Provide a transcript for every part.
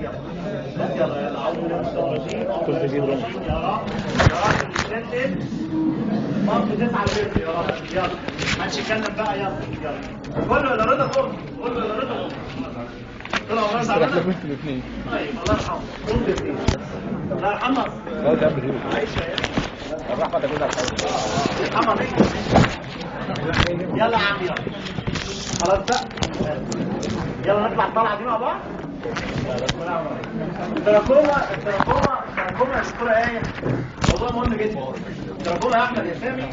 يلا يلا يلا اعوذ بالله من الشيطان الرجيم أعوذ بالله من الشيطان الرجيم. يا رب يا رب نسلم مصر تسعى البر يا رب يلا محدش يتكلم بقى يلا يلا كله الى رضا فوق كله الى رضا فوق طلعوا خلاص على رضا انتوا الاثنين طيب الله يرحمه قوم بالاثنين الله يرحمه لا تعمل كده عايش يا الرحمه تجوز على الحوض يرحمه بيك يلا يا عم يلا خلاص بقى يلا نطلع الطلعه دي مع بعض التراكوما التراكوما التراكوما يا دكتوره ايه موضوع مهم جدا التراكوما يا احمد يا سامي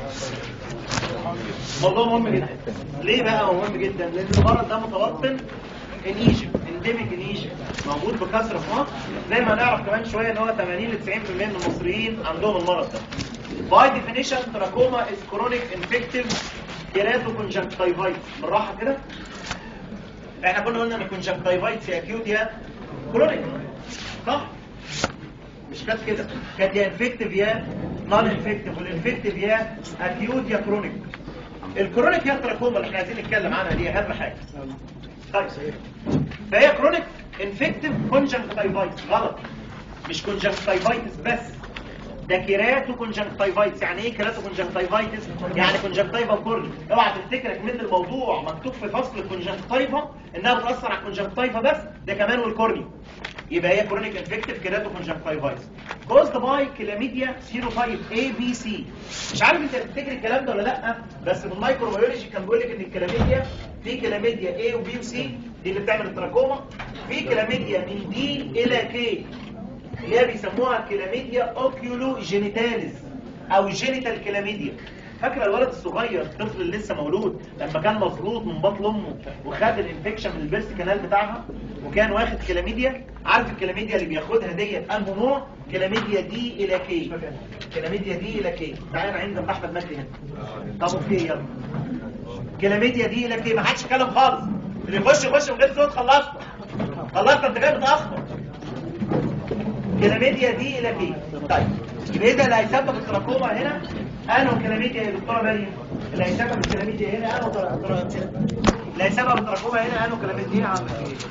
موضوع مهم جدا ليه بقى هو مهم جدا لان المرض ده متوطن ان ايجيبت انديميك ان ايجيبت موجود بكثره في مصر زي ما هنعرف كمان شويه ان هو 80 ل 90% من المصريين عندهم المرض ده باي ديفينيشن تراكوما از كرونيك انفكتيف كيراتوكونجكتيفايتس بالراحه كده احنا كنا قلنا ان الكونجكتيفايتس يا اكيوت يا كرونيك صح مش كانت كده كانت يا انفكتيف يا نون انفكتيف والانفكتيف يا اكيوت يا كرونيك الكرونيك هي التراكوما اللي احنا عايزين نتكلم عنها دي اهم حاجه طيب فهي كرونيك انفكتيف كونجكتيفايتس غلط مش كونجكتيفايتس بس ده كيراتو كونجكتيفايتس يعني ايه كيراتو كونجكتيفايتس يعني كونجكتيفا كورني اوعى تفتكرك من الموضوع مكتوب في فصل الكونجكتيفا انها بتاثر على الكونجكتيفا بس ده كمان والكورني يبقى هي كرونيك انفكتيف كيراتو كونجكتيفايتس كوزد باي كلاميديا سيروتايب اي بي سي مش عارف انت تفتكر الكلام ده ولا لا بس في الميكروبيولوجي كان بيقول لك ان الكلاميديا في كلاميديا A وبي وسي دي اللي بتعمل التراكوما في كلاميديا من دي الى كي اللي هي بيسموها كلاميديا اوكيولو جينيتاليز او جينيتال كلاميديا فاكره الولد الصغير الطفل اللي لسه مولود لما كان مظبوط من بطن امه وخد الانفكشن من البيرست كانال بتاعها وكان واخد كلاميديا عارف الكلاميديا اللي بياخدها ديت انه نوع كلاميديا دي الى كي كلاميديا دي الى كي تعالى عند احمد مجدي هنا طب اوكي يلا كلاميديا دي الى كي ما حدش يتكلم خالص اللي يخش يخش من غير صوت خلصت خلصت انت جاي متاخر كلاميديا دي الى كي طيب يبقى اذا اللي هيسبب التراكوما هنا انا وكلاميديا يا دكتوره مريم اللي هيسبب الكلاميديا هنا انا وتراكوما اللي هيسبب التراكوما هنا انا وكلاميديا عم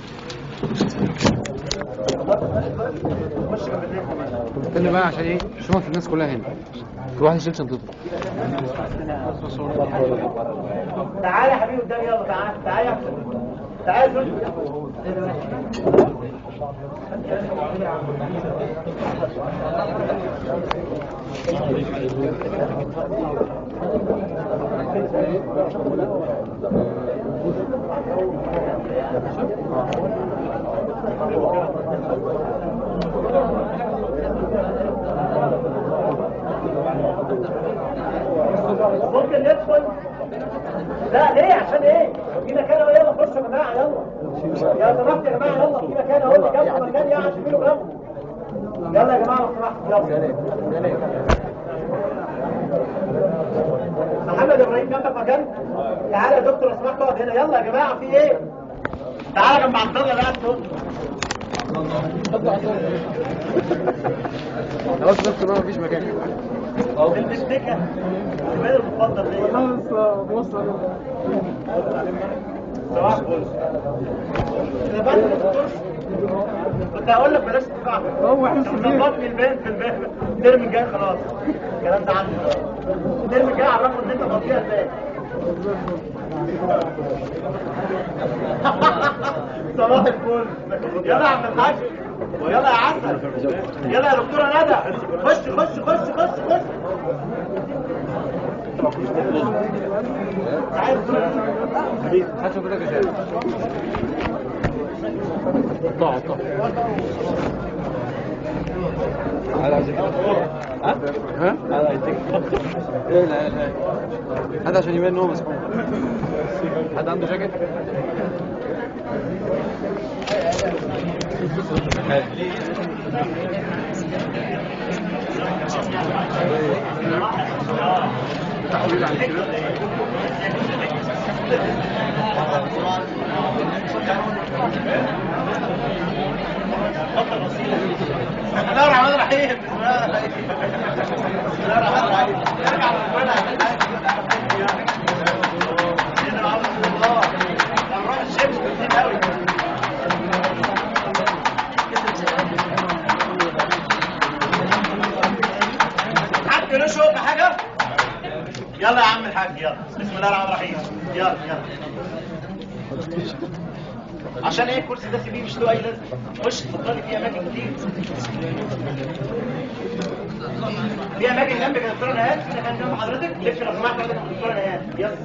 خش جنب الريح استنى بقى عشان ايه شوف الناس كلها هنا كل واحد يشيل شنطته تعالى يا حبيبي قدام يلا تعالى تعالى يا أحمد. تعالى يا زوجي. ممكن ندخل لا ليه عشان ايه في مكان اهو يلا خش يا جماعه يلا يا سمحت يا جماعه يلا في مكان اهو اللي جنبه مكان يعني شوفوا جنبه يلا يا جماعه لو سمحتوا يلا محمد ابراهيم جنبك مكان تعالى يا دكتور لو سمحت اقعد هنا يلا يا جماعه في ايه تعالى جنب عبد الله بقى الصوت خلاص بس ما فيش مكان البستيكه الواد المفضل ليا صباح الفل انا بعد الكورس كنت هقول لك بلاش تدفع هو احنا ظبطني البان في البان الترم الجاي خلاص الكلام ده عندي الترم الجاي عرفوا ان انت فاضيها ازاي صباح الفل يلا يا عم الحاج ويلا يا عسل يلا يا دكتوره ندى خش خش خش خش خش تعال هات شنطتك يا شباب طلع طلع ها؟ ها؟ لا لا لا هذا عشان يبان ان هو مسكون حد عنده جاكيت؟ تحويل على كده بسم الله الرحمن الرحيم بسم الله الرحمن الرحيم نرجع لربنا سيدنا رسول الله الراجل شمس كتير قوي عشان ايه الكرسي ده سيبيه مش له اي لازمه خش اتفضلي في اماكن كتير في اماكن جنبك يا دكتوره نهاد في مكان جنب حضرتك لف لو سمحت عندك يا دكتوره نهاد يلا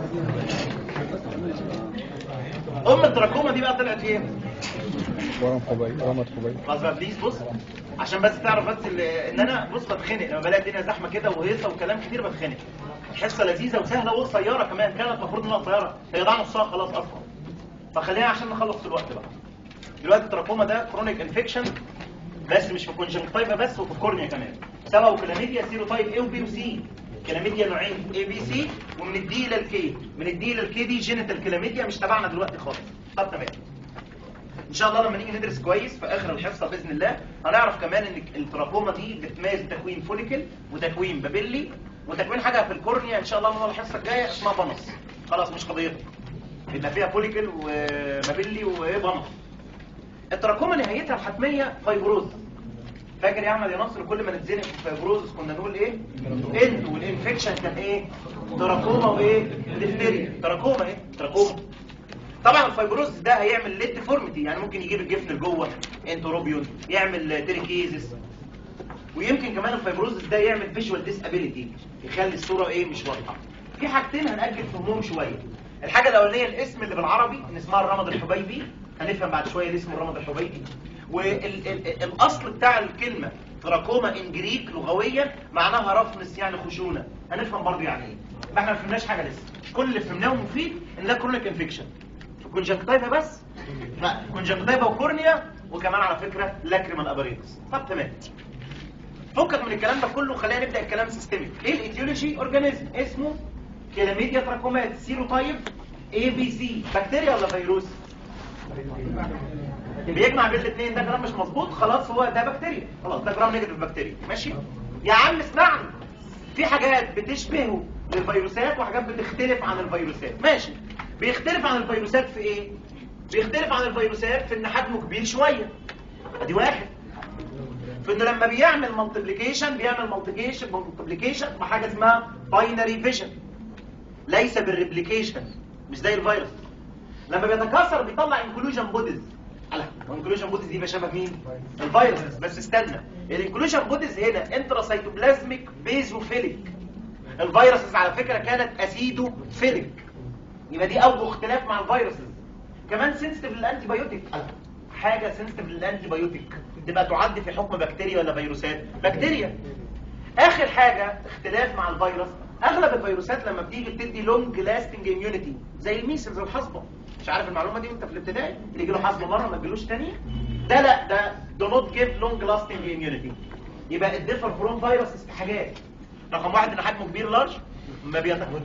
ام التراكوما دي بقى طلعت فين؟ ورم خبيب رمت خبيب خلاص بقى بليز بص عشان بس تعرف بس ال- ان انا بص بتخنق لما بلاقي الدنيا زحمه كده وهيصه وكلام كتير بتخنق حصه لذيذه وسهله وقصيره كمان كانت المفروض انها قصيره هي ضاع نصها خلاص اصلا فخلينا عشان نخلص في الوقت بقى دلوقتي التراكوما ده كرونيك انفكشن بس مش في كونجنكتيفا بس وفي الكورنيا كمان سببه كلاميديا سيروتايب اي وبي وسي كلاميديا نوعين اي بي سي ومن الدي للكي من الدي للكي دي جينيتال كلاميديا مش تبعنا دلوقتي خالص طب تمام ان شاء الله لما نيجي ندرس كويس في اخر الحصه باذن الله هنعرف كمان ان التراكوما دي بتميز تكوين فوليكل وتكوين بابيلي وتكوين حاجه في الكورنيا ان شاء الله من الحصه الجايه اسمها بنص خلاص مش قضيتنا يبقى فيها فوليكل وبابيلي وبنص التراكوما نهايتها الحتميه فايبروز فاكر يا احمد يا نصر كل ما نتزنق في فايبروز كنا نقول ايه انت والانفكشن كان ايه تراكوما وايه ديفتيريا تراكوما ايه تراكوما طبعا الفايبروز ده هيعمل ليد ديفورميتي يعني ممكن يجيب الجفن لجوه انتروبيون يعمل تريكيزس ويمكن كمان الفايبروز ده يعمل فيجوال ديسابيليتي يخلي الصوره ايه مش واضحه في حاجتين هنأجل فهمهم شويه الحاجه الاولانيه الاسم اللي بالعربي ان اسمها الرمد الحبيبي هنفهم بعد شويه ليه اسمه الرمد الحبيبي والاصل بتاع الكلمه تراكوما ان جريك لغويا معناها رفنس يعني خشونه هنفهم برضه يعني ايه ما احنا ما فهمناش حاجه لسه كل اللي فهمناه مفيد ان ده كرونيك انفكشن كونجنكتيفا بس لا كونجنكتيفا وكورنيا وكمان على فكره لاكريمال اباريتس طب تمام فكك من الكلام ده كله خلينا نبدا الكلام سيستميك ايه الايتيولوجي اورجانيزم اسمه كلاميديا تراكومات سيروتايب اي بي سي بكتيريا ولا فيروس بيجمع بين الاثنين ده كلام مش مظبوط خلاص هو ده بكتيريا خلاص ده جرام نيجاتيف بكتيريا ماشي يا عم اسمعني في حاجات بتشبهه للفيروسات وحاجات بتختلف عن الفيروسات ماشي بيختلف عن الفيروسات في ايه بيختلف عن الفيروسات في ان حجمه كبير شويه ادي واحد في انه لما بيعمل مالتيبليكيشن بيعمل مالتيبليكيشن مالتيبليكيشن بحاجه اسمها باينري فيجن ليس بالريبليكيشن مش زي الفيروس لما بيتكاثر بيطلع انكلوجن بوديز على الانكلوجن بوديز دي يبقى شبه مين الفيروس بس استنى الانكلوجن بوديز هنا انتراسيتوبلازميك بيزوفيليك الفيروسز على فكره كانت اسيدوفيليك يبقى دي اوجه اختلاف مع الفيروسز كمان سنسيتيف للانتي بايوتيك حاجه سنسيتيف للانتي بايوتيك تبقى تعد في حكم بكتيريا ولا فيروسات بكتيريا اخر حاجه اختلاف مع الفيروس اغلب الفيروسات لما بتيجي بتدي لونج لاستنج اميونيتي زي الميسلز والحصبه مش عارف المعلومه دي وانت في الابتدائي اللي يجي له حصبه مره ما تجيلوش تاني ده لا ده دو نوت جيف لونج لاستنج اميونيتي يبقى الديفر فروم فيروس في حاجات رقم واحد ان حجمه كبير لارج ما بيتكون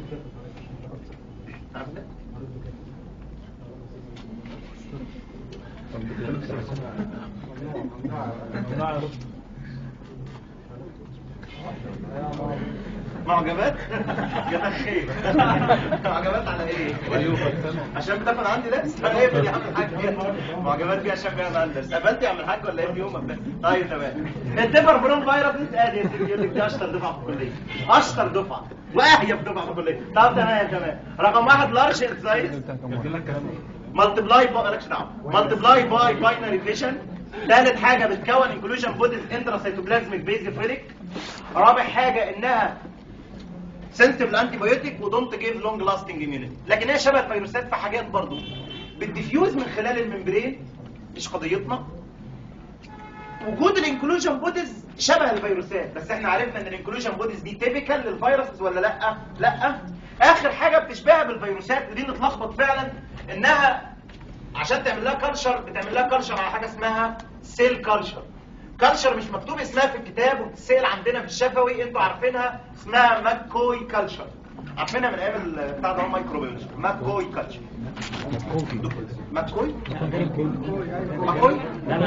معجبات؟ معجبات خير معجبات على ايه؟ عشان بتاخد عندي درس ولا ايه يا عم الحاج معجبات دي عشان بياخد عندي درس قابلت يا عم الحاج ولا ايه في يومك ده؟ طيب تمام الدفر برون فيروس ادي يقول لك دي اشطر دفعه في الكليه اشطر دفعه واهيب دفعه في الكليه طب تمام تمام رقم واحد لارج سايز مالتبلاي باي مالكش دعوه مالتبلاي باي باينري فيشن ثالث حاجه بتكون انكلوجن بوديز انتراسيتوبلازميك بيزيفيليك رابع حاجه انها سنسيتيف لانتي بايوتيك ودونت جيف لونج لاستنج اميونيتي لكن هي شبه الفيروسات في حاجات برضو بتديفيوز من خلال الممبرين مش قضيتنا وجود الانكلوجن بوديز شبه الفيروسات بس احنا عرفنا ان الانكلوجن بوديز دي تيبيكال للفيروسز ولا لا لا اخر حاجه بتشبهها بالفيروسات ودي نتلخبط فعلا انها عشان تعمل لها كلشر بتعمل لها كلشر على حاجه اسمها سيل كلشر كلشر مش مكتوب اسمها في الكتاب وبتتسال عندنا في الشفوي انتوا عارفينها اسمها ماكوي كلشر عارفينها من ايام ال- بتاع ده الميكروبيولوجي ماكوي كلشر ماكوي ماكوي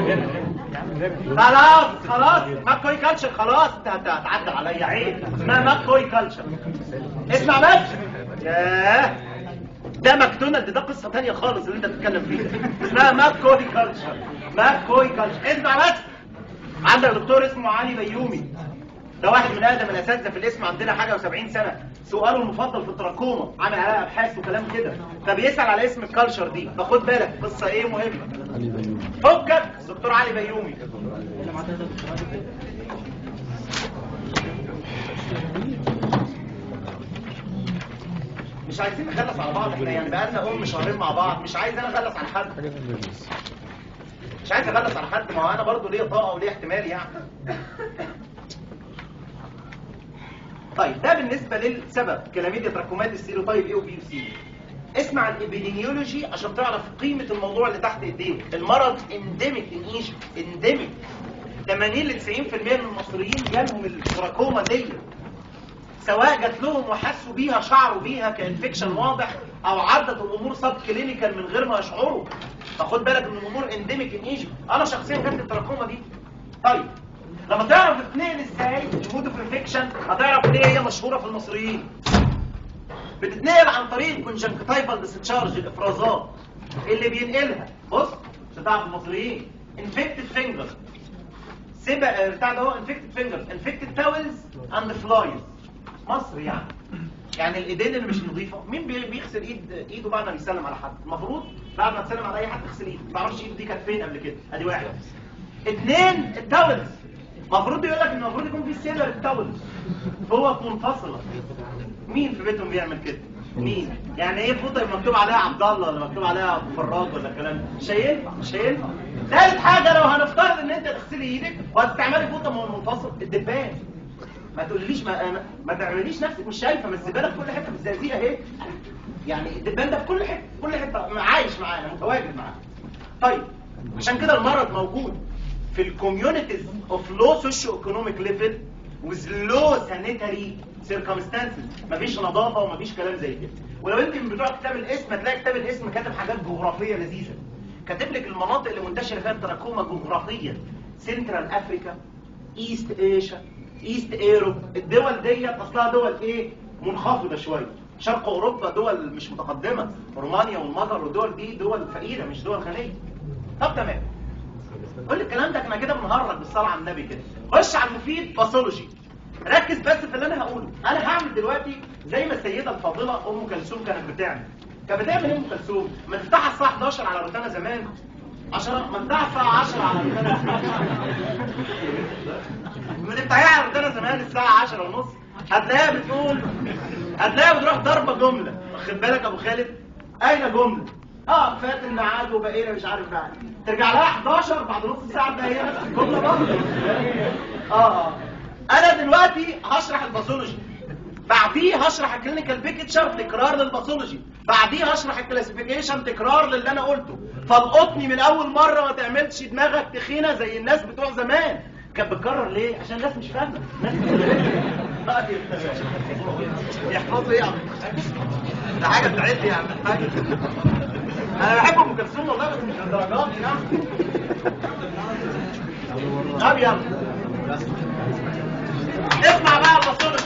خلاص خلاص ماكوي كلشر خلاص انت هت- هتعدل عليا عيب اسمها ماكوي كلشر اسمع بس ياه ده ماكدونالد ده قصه تانية خالص اللي انت بتتكلم فيها اسمها ماكوي كلشر ماكوي كلشر اسمع بس عندك دكتور اسمه علي بيومي ده واحد من اقدم الاساتذه في الاسم عندنا حاجه و70 سنه سؤاله المفضل في التراكوما عامل عليها ابحاث وكلام كده فبيسال على اسم الكالتشر دي فخد بالك قصه ايه مهمه علي بيومي فكك دكتور علي بيومي مش عايزين نخلص على بعض احنا يعني بقالنا ام شهرين مع بعض مش عايز انا اخلص على حد حاجة من البيزنس مش عايز اخلص على حد ما هو انا برضه ليا طاقه وليا احتمال يعني طيب ده بالنسبه للسبب كلاميديا تراكمات السيروتايب ايه وبي وسي اسمع الابيديميولوجي عشان تعرف قيمه الموضوع اللي تحت ايديهم المرض انديميك ان ايجيبت انديميك 80 ل 90% من المصريين جالهم التراكوما دي سواء جات لهم وحسوا بيها شعروا بيها كانفكشن واضح او عدت الامور سب كلينيكال من غير ما يشعروا فخد بالك ان الامور انديميك ان ايجيبت انا شخصيا جات لي التراكوما دي طيب لما تعرف تتنقل ازاي المود اوف انفكشن هتعرف ليه هي مشهوره في المصريين بتتنقل عن طريق الكونجنكتيفال ديسشارج الافرازات اللي بينقلها بص مش هتعرف المصريين انفكتد فينجر سيبا بتاع ده هو انفكتد فينجرز انفكتد تاولز اند فلايز مصر يعني يعني الايدين اللي مش نظيفه مين بي- بيغسل ايد ايده بعد ما يسلم على حد المفروض بعد ما تسلم على اي حد تغسل ايده ما تعرفش ايده دي كانت فين قبل كده ادي واحد اثنين التاولز المفروض يقول لك ان المفروض يكون في سيلر التاولز فوط منفصله مين في بيتهم بيعمل كده مين يعني ايه فوطه يبقى مكتوب عليها عبد الله ولا مكتوب عليها ابو فراج ولا الكلام ده مش هينفع مش هينفع ثالث حاجه لو هنفترض ان انت تغسلي ايدك وهتستعملي فوطه منفصل الدبان ما تقوليش ما, ما, ما تعمليش نفسك مش شايفه ما الزباله في كل حته في الزقازيق اهي يعني الدبان ده في كل حته في كل حته عايش معانا متواجد معانا طيب عشان كده المرض موجود في الكوميونيتيز اوف لو سوشيو ايكونوميك ليفل with low sanitary circumstances مفيش نظافه ومفيش كلام زي كده ولو انت من بتوع كتاب الاسم هتلاقي كتاب الاسم كاتب حاجات جغرافيه لذيذه كاتب لك المناطق اللي منتشره فيها التراكوما جغرافيا سنترال افريكا ايست ايشيا ايست ايروب الدول ديت اصلها دول ايه منخفضه شويه شرق اوروبا دول مش متقدمه رومانيا والمجر والدول دي دول فقيره مش دول غنيه طب تمام كل الكلام ده احنا كده بنهرج بالصلاه على النبي كده خش على المفيد باثولوجي ركز بس في اللي انا هقوله انا هعمل دلوقتي زي ما السيده الفاضله ام كلثوم كانت بتعمل كانت بتعمل ايه ام كلثوم ما تفتحها الساعه 11 على روتانا زمان 10 ما تفتحها الساعه 10 على روتانا ما تفتحيها على روتانا زمان الساعه 10 ونص هتلاقيها بتقول هتلاقيها بتروح ضربه جمله واخد بالك ابو خالد اين جمله اه فات الميعاد وبقينا مش عارف بعد ترجع لها 11 بعد نص ساعه تلاقي هي نفس الجمله برضه اه اه انا دلوقتي هشرح الباثولوجي بعديه هشرح الكلينيكال بيكتشر تكرار للباثولوجي بعديه هشرح الكلاسيفيكيشن تكرار للي انا قلته فالقطني من اول مره ما تعملش دماغك تخينه زي الناس بتوع زمان كانت بتكرر ليه عشان الناس مش فاهمه الناس مش فاهمة. يحفظوا ايه يا عم الحاج؟ ده حاجه بتاعتي يا عم الحاج انا بحب ام كلثوم والله بس مش للدرجات دي يعني طب يلا اسمع بقى الباثولوجي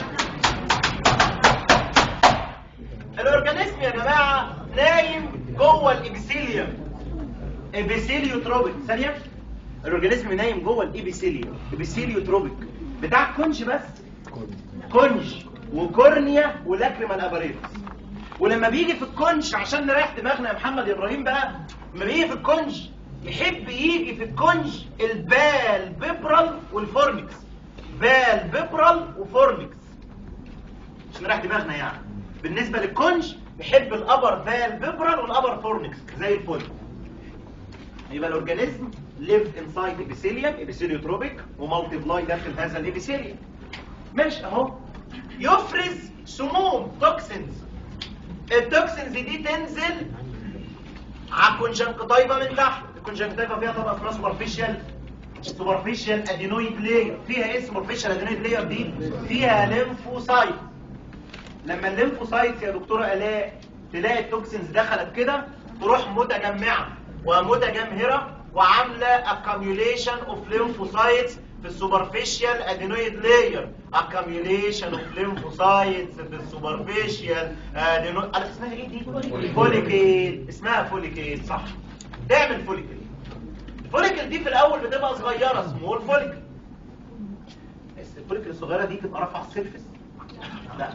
الاورجانيزم يا جماعه نايم جوه الابيثيليوم ابيثيليوتروبيك ثانيه الاورجانيزم نايم جوه الابيثيليوم ابيثيليوتروبيك بتاع الكونج بس كونج وكورنيا ولاكريمال اباريتس ولما بيجي في الكونج عشان نريح دماغنا يا محمد يا ابراهيم بقى لما بيجي في الكونج يحب يجي في الكونج البال بيبرال والفورنكس بال بيبرال وفورنكس عشان نريح دماغنا يعني بالنسبه للكونج بيحب الابر بال بيبرال والابر فورنكس زي الفل يبقى الاورجانيزم ليف انسايد ابيثيليوم ابيثيليوتروبيك ومالتيبلاي داخل هذا الابيثيليوم ماشي اهو يفرز سموم توكسينز التوكسينز دي تنزل على الكونجنكتيفا من تحت الكونجنكتيفا فيها طبقه اسمها سوبرفيشال سوبرفيشال ادينويد لاير فيها ايه سوبرفيشال ادينويد لاير دي فيها ليمفوسايت لما الليمفوسايتس يا دكتوره الاء تلاقي التوكسينز دخلت كده تروح متجمعه ومتجمهره وعامله accumulation of lymphocytes في السوبرفيشال ادينويد لاير accumulation of lymphocytes في السوبرفيشال ادينويد أنا اسمها ايه دي فوليكيل اسمها فوليكيل صح تعمل فوليكيل الفوليكل دي في الاول بتبقى صغيره سمول فوليكل الفوليكل الصغيره دي تبقى رافعه السيرفس لا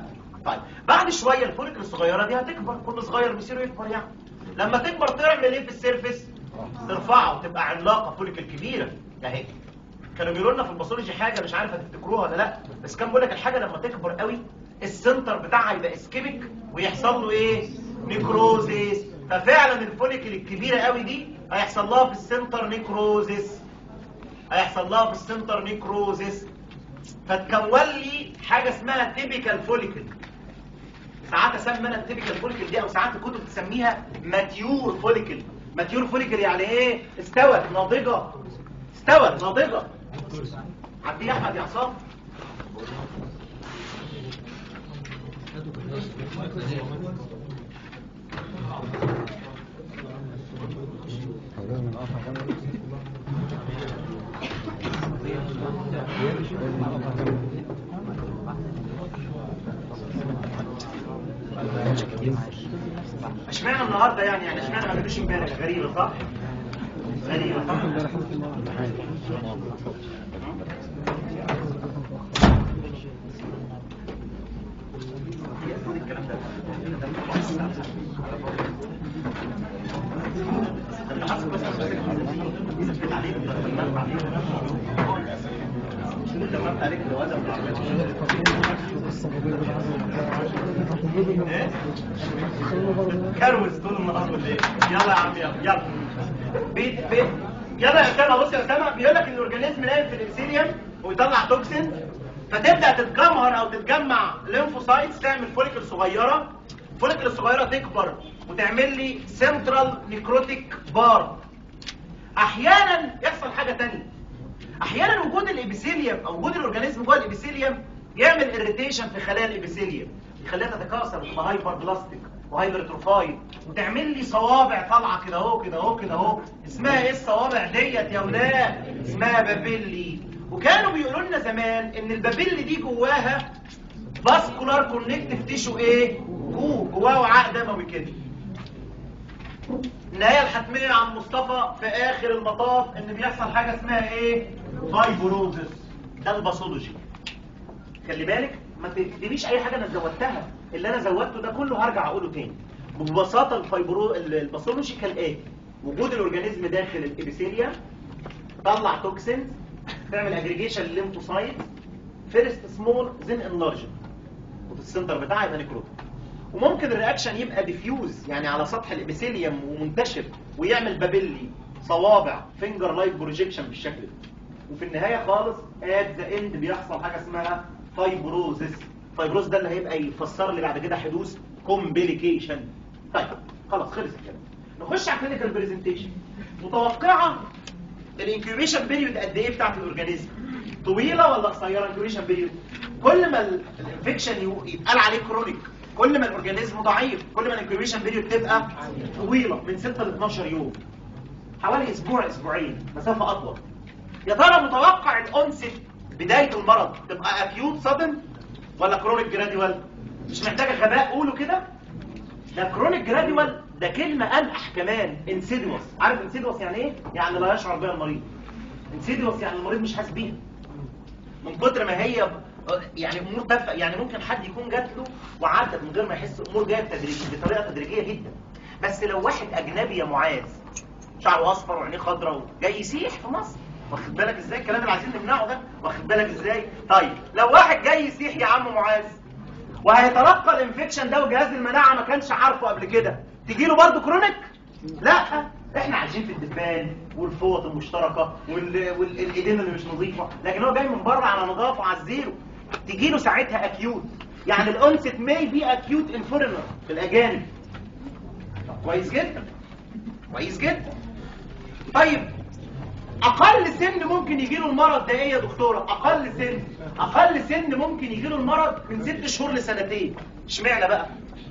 طيب بعد شويه الفوليكل الصغيره دي هتكبر كل صغير بيصير يكبر يعني لما تكبر تعمل ايه في السيرفس ترفعه وتبقى عملاقه فوليكل كبيره اهي كانوا بيقولوا لنا في الباثولوجي حاجه مش عارف هتفتكروها ولا لا بس كان بيقول لك الحاجه لما تكبر قوي السنتر بتاعها يبقى اسكيميك ويحصل له ايه نيكروزيس ففعلا الفوليكل الكبيره قوي دي هيحصل لها في السنتر نيكروزيس هيحصل لها في السنتر نيكروزيس فتكون لي حاجه اسمها تيبيكال فوليكل ساعات اسمي انا التيبيكال فوليكل دي او ساعات الكتب تسميها ماتيور فوليكل ماتيور فوليكل يعني ايه استوت ناضجه استوت ناضجه عبد يا احمد يا عصام لازم نقطع كامل اشمعنى النهارده يعني يعني اشمعنى ما جابوش امبارح غريبه صح غريبه صح الكلام ده أنا حاسس بس ثبت عليك دمرت عليك دمرت عليك الجوازه ايه كروز طول النهار ولا ايه يلا يا عم يلا يلا بيت بيت يلا يا اسامه بص يا اسامه بيقول لك ان الاورجانيزم نايم في الابسيليوم ويطلع توكسين فتبدا تتجمهر او تتجمع ليمفوسايتس تعمل فوليكل صغيره الفوليكل الصغيره تكبر وتعمل لي سنترال نيكروتيك بار احيانا يحصل حاجه تانية احيانا وجود الابيثيليوم او وجود الاورجانيزم جوه الابيثيليوم يعمل اريتيشن في خلايا الابيثيليوم يخليها تتكاثر وتبقى هايبر بلاستيك وهايبر تروفايد وتعمل لي صوابع طالعه كده اهو كده اهو كده اهو اسمها ايه الصوابع ديت يا ولاد اسمها بابيلي وكانوا بيقولوا لنا زمان ان البابيلي دي جواها فاسكولار كونكتيف تيشو ايه جو جواه وعاء دموي كده النهايه الحتميه يا عم مصطفى في اخر المطاف ان بيحصل حاجه اسمها ايه فايبروزس ده الباثولوجي خلي بالك ما تكتبيش اي حاجه انا زودتها اللي انا زودته ده كله هرجع اقوله تاني ببساطه الفايبرو الباثولوجي كالاتي وجود الاورجانيزم داخل الابيثيليا طلع توكسينز تعمل اجريجيشن للليمفوسايت فيرست سمول زين انلارج وفي السنتر بتاعها يبقى نيكروتيك وممكن الرياكشن يبقى ديفيوز يعني على سطح الابيثيليوم ومنتشر ويعمل بابيلي صوابع فينجر لايك بروجيكشن بالشكل ده وفي النهايه خالص ات ذا اند بيحصل حاجه اسمها فايبروزس فايبروز ده اللي هيبقى يفسر لي بعد كده حدوث كومبليكيشن طيب خلاص خلص الكلام نخش على كلينيكال برزنتيشن متوقعه الانكيوبيشن بيريود قد ايه بتاعت الاورجانيزم طويله ولا قصيره انكيوبيشن بيريود كل ما الانفكشن يتقال عليه كرونيك كل ما الاورجانيزم ضعيف كل ما الانكيوبيشن بيريود تبقى طويله من 6 ل 12 يوم حوالي اسبوع اسبوعين مسافه اطول يا ترى متوقع الانست بدايه المرض تبقى اكيوت صدم ولا كرونيك جراديوال مش محتاجه غباء قولوا كده ده كرونيك جراديوال ده كلمه انقح كمان انسيدوس عارف انسيدوس يعني ايه يعني لا يشعر بها المريض انسيدوس يعني المريض مش حاسس بيها من كتر ما هي يعني امور تافهه يعني ممكن حد يكون جات له وعدت من غير ما يحس امور جايه تدريجيا بطريقه تدريجيه جدا بس لو واحد اجنبي يا معاذ شعره اصفر وعينيه خضراء جاي يسيح في مصر واخد بالك ازاي الكلام اللي عايزين نمنعه ده واخد بالك ازاي طيب لو واحد جاي يسيح يا عم معاذ وهيتلقى الانفكشن ده وجهاز المناعه ما كانش عارفه قبل كده تجي له برضه كرونيك لا احنا عايشين في الدبان والفوط المشتركه وال- والايدين اللي مش نظيفه لكن هو جاي من بره على نظافه على الزيرو تجي له ساعتها اكيوت يعني الانست ماي بي اكيوت ان فورنر في الاجانب طب كويس جدا كويس جدا طيب اقل سن ممكن يجي له المرض ده ايه يا دكتوره اقل سن اقل سن ممكن يجي له المرض من ست شهور لسنتين اشمعنى بقى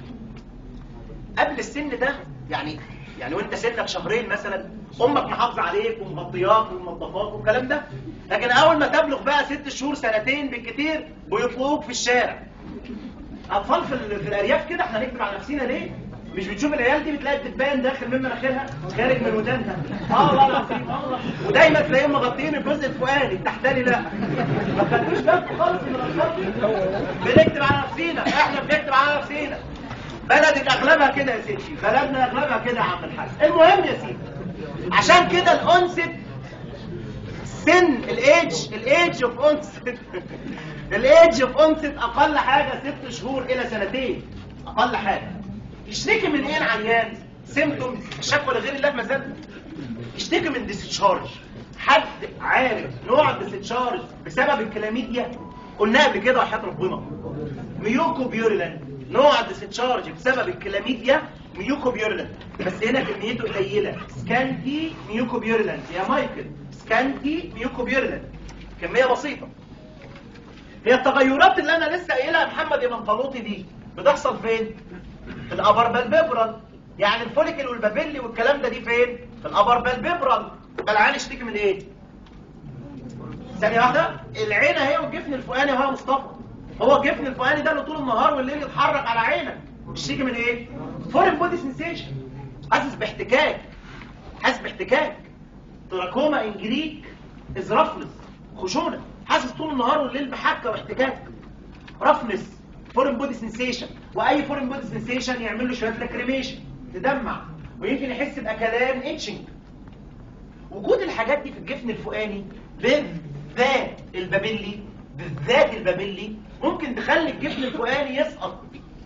قبل السن ده يعني يعني وانت سنك شهرين مثلا امك محافظه عليك ومغطياك ومنظفاك والكلام ده لكن اول ما تبلغ بقى ست شهور سنتين بالكتير بيطلقوك في الشارع اطفال في, ال- في الارياف كده احنا نكتب على نفسنا ليه مش بتشوف العيال دي بتلاقي الدبان داخل من مناخيرها خارج من ودانها اه والله العظيم اه والله ودايما تلاقيهم مغطيين الجزء الفوقاني التحتاني لا ما خدتوش بالكم خالص من الأخبار دي بنكتب على نفسينا احنا بنكتب على نفسينا بلدك اغلبها كده يا ستي بلدنا اغلبها كده يا عم الحاج المهم يا سيدي عشان كده الانست سن الايدج الايدج اوف انست الايدج اوف انست اقل حاجه ست شهور الى سنتين اقل حاجه يشتكي من ايه العيان سيمتومز شكوى لغير الله مازال يشتكي من ديسشارج حد عارف نوع الديسشارج بسبب الكلاميديا قلنا قبل كده وحياه ربنا ميوكو بيوريلان نوع الديسشارج بسبب الكلاميديا ميوكو بيوريلان بس هنا كميته قليله سكانتي ميوكو بيوريلان يا مايكل سكانتي ميوكو بيوريلان كميه بسيطه هي التغيرات اللي انا لسه قايلها يا محمد يا منطلوطي دي بتحصل فين في الابر بالبيبرال يعني الفوليكل والبابيلي والكلام ده دي فين في الابر بالبيبرال يبقى العين يشتكي من ايه ثانيه واحده العين اهي والجفن الفوقاني اهو يا مصطفى هو الجفن الفوقاني ده اللي طول النهار والليل يتحرك على عينك يشتكي من ايه فورين بودي سنسيشن حاسس باحتكاك حاسس باحتكاك تراكوما ان جريك از رفلس خشونه حاسس طول النهار والليل بحكه واحتكاك رفنس فورين بودي سنسيشن واي فورين بودي سنسيشن يعمل له شويه لاكريميشن تدمع ويمكن يحس باكلان اتشنج وجود الحاجات دي في الجفن الفوقاني بالذات البابيلي بالذات البابيلي ممكن تخلي الجفن الفوقاني يسقط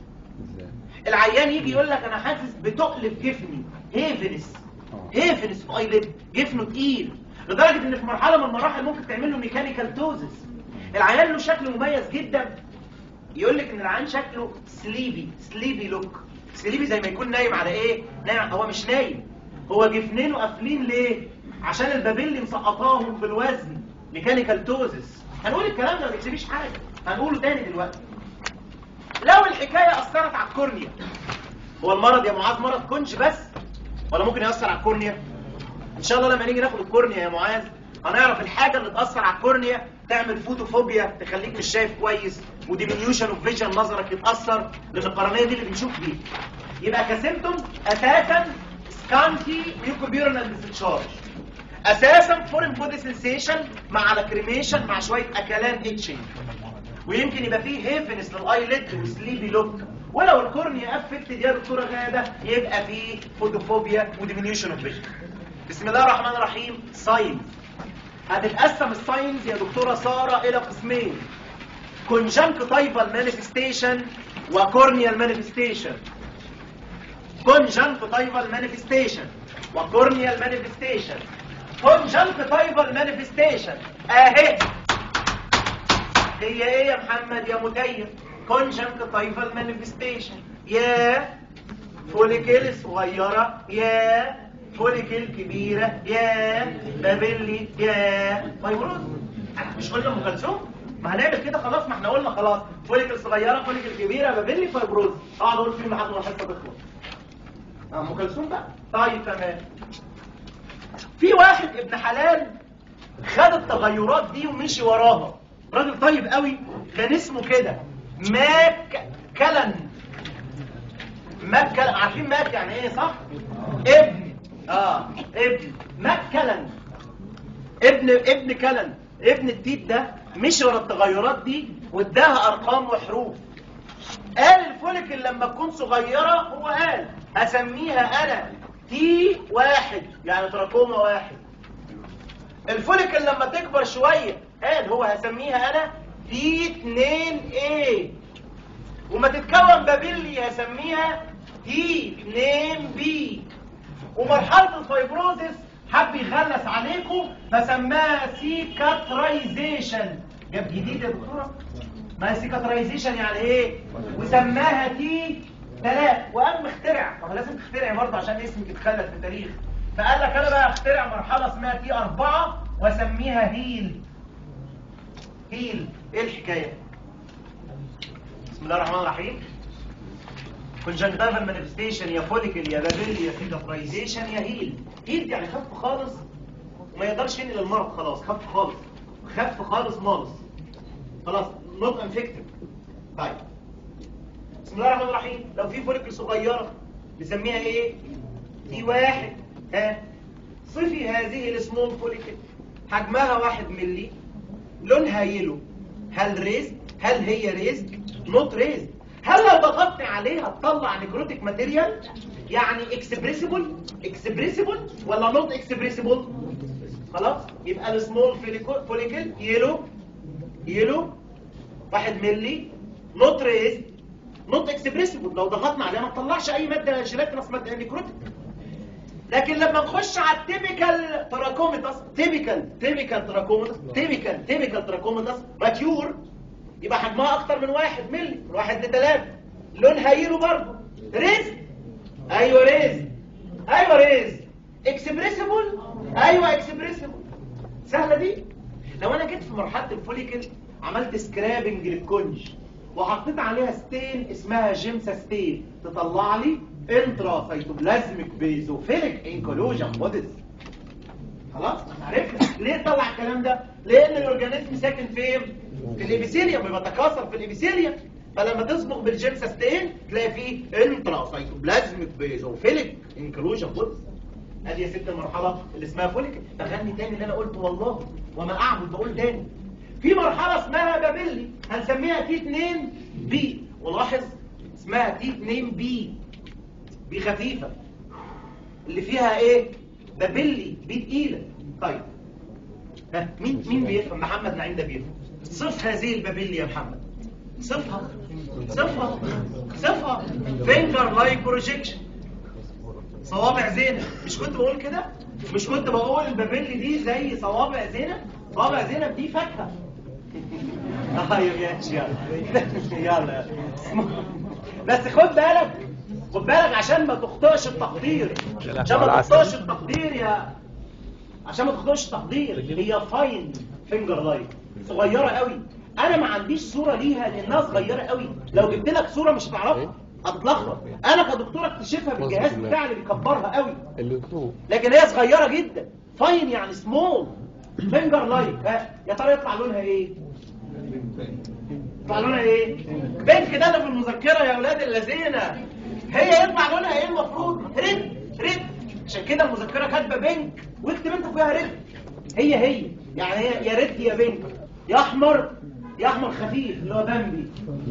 العيان يجي يقول لك انا حاسس بتقل في جفني هيفنس هيفنس في ايلid جفنه تقيل لدرجه ان في مرحله من المراحل ممكن تعمل له ميكانيكال توزس العيان له شكل مميز جدا يقول لك ان العيان شكله سليبي سليبي لوك سليبي زي ما يكون نايم على ايه نايم هو مش نايم هو جفنينه قافلين ليه عشان البابيلي مسقطاهم بالوزن ميكانيكال توزس هنقول الكلام ده ما تكتبيش حاجه هنقوله تاني دلوقتي لو الحكايه اثرت على الكورنيا هو المرض يا معاذ مرض كونج بس ولا ممكن ياثر على الكورنيا ان شاء الله لما نيجي ناخد الكورنيا يا معاذ هنعرف الحاجه اللي تاثر على الكورنيا تعمل فوتوفوبيا تخليك مش شايف كويس وديمينيوشن اوف فيجن نظرك يتاثر لان القرنيه دي اللي بنشوف بيها يبقى كسيمتوم اساسا سكانتي ميوكوبيورنال ديسشارج اساسا فورين بودي سنسيشن مع لاكريميشن مع شويه اكلان اتشنج ويمكن يبقى فيه هيفنس للايليد وسليبي لوك ولو الكورنيا افكتد يا دكتوره غاده يبقى فيه فوتوفوبيا وديمينيوشن اوف فيجن بسم الله الرحمن الرحيم ساينز هتتقسم الساينز يا دكتوره ساره الى قسمين كونجنكتيفال مانيفستيشن وكورنيال مانيفستيشن كونجنكتيفال مانيفستيشن وكورنيال مانيفستيشن كونجنكتيفال مانيفستيشن اهي هي ايه يا محمد يا متيم كونجنكتيفال مانيفستيشن يا فوليكل صغيره يا فوليكل كبيره يا بابيلي يا فايبروز مش قلنا ام كلثوم ما هنعمل كده خلاص ما احنا قلنا خلاص فوليكل صغيره فوليكل كبيره بابيلي فايبروز اقعد اقول فيهم لحد ما الحصه تخلص ام كلثوم بقى طيب تمام في واحد ابن حلال خد التغيرات دي ومشي وراها راجل طيب قوي كان اسمه كده ماك كلن ماك كلن عارفين ماك يعني ايه صح ابن اه ابن ماك كلن ابن ابن كلن ابن التيت ده مشي ورا التغيرات دي واداها ارقام وحروف قال الفوليكل لما تكون صغيرة هو قال هسميها انا تي واحد يعني تراكوما واحد الفوليكل لما تكبر شوية قال هو هسميها انا تي اتنين ايه وما تتكون بابيلي هسميها تي اتنين بي ومرحلة الفايبروزس حب يغلس عليكم فسماها سيكاترايزيشن جاب جديد يا دكتورة ما هي سيكاترايزيشن يعني ايه وسماها تي ثلاث وقام مخترع طب لازم تخترعي برضه عشان اسمك يتخلد في التاريخ فقال لك انا بقى اخترع مرحله اسمها تي أربعة واسميها هيل هيل ايه الحكايه بسم الله الرحمن الرحيم كونجنكتيفال مانيفستيشن يا فوليكل يا بابيل يا سيكاترايزيشن يا هيل هيل يعني خف خالص وما يقدرش ينقل المرض خلاص خف خالص خف خالص مالص خلاص نوت انفكتد طيب بسم الله الرحمن الرحيم لو في فوليكل صغيره نسميها ايه دي واحد ها صفي هذه السمول فوليكل حجمها واحد ملي لونها يلو هل ريز هل هي ريز نوت ريز هل لو ضغطت عليها تطلع نيكروتيك ماتيريال يعني اكسبريسيبل اكسبريسيبل ولا نوت اكسبريسيبل خلاص يبقى السمول فوليكل يلو يلو واحد ملي نوت ريز نوت اكسبريسيبل لو ضغطنا عليها ما تطلعش اي ماده جيلاتينس ماده نيكروتيك لكن لما نخش على التيبيكال تراكوميتاس تيبيكال تيبيكال تراكوميتاس تيبيكال تيبيكال تراكوميتاس ماتيور يبقى حجمها اكتر من واحد ملي من واحد لثلاثة لونها يلو برضه ريز ايوه ريز ايوه ريز اكسبريسيبل ايوه اكسبريسيبل سهله دي لو انا جيت في مرحله الفوليكل عملت سكرابنج للكونج وحطيت عليها ستين اسمها جيمسا ستين تطلع لي انترا سيتوبلازميك بيزوفيليك انكلوجن بوديز خلاص عرفنا ليه طلع الكلام ده لان الاورجانيزم ساكن فين في الابيثيليوم بيتكاثر في الابيثيليوم فلما تصبغ بالجيمسا ستين تلاقي فيه انترا سيتوبلازميك بيزوفيليك انكلوجن بوديز ادي يا ست المرحله اللي اسمها فوليك تغني تاني اللي انا قلته والله وما اعبد بقول تاني في مرحله اسمها بابلي هنسميها تي 2 بي ولاحظ اسمها تي 2 بي بي خفيفه اللي فيها ايه بابلي بي تقيله طيب ها مين مين بيفهم محمد نعيم ده بيفهم صف هذه البابلي يا محمد صفها صفها صفها فينجر لايك بروجيكشن صوابع زينب مش كنت بقول كده مش كنت بقول البابلي دي زي صوابع زينب صوابع زينب دي فاكهه ايوه ماشي يلا يلا بس خد بالك خد بالك عشان ما تخطئش التقدير عشان ما تخطئش التقدير يا عشان ما تخطئش التقدير هي فاين فينجر لايك صغيره قوي انا ما عنديش صوره ليها لانها صغيره قوي لو جبت لك صوره مش هتعرفها هتتلخبط انا كدكتور اكتشفها بالجهاز بتاعي اللي بيكبرها قوي اللي مكتوب لكن هي صغيره جدا فاين يعني سمول فينجر لايك ها يا ترى يطلع لونها ايه يطلع لونها ايه بينك ده اللي في المذكره يا اولاد الذين هي يطلع لونها ايه المفروض ريد ريد عشان كده المذكره كاتبه بينك واكتب انت فيها ريد هي هي يعني هي يا ريد يا بينك يا احمر يا احمر خفيف اللي هو بامبي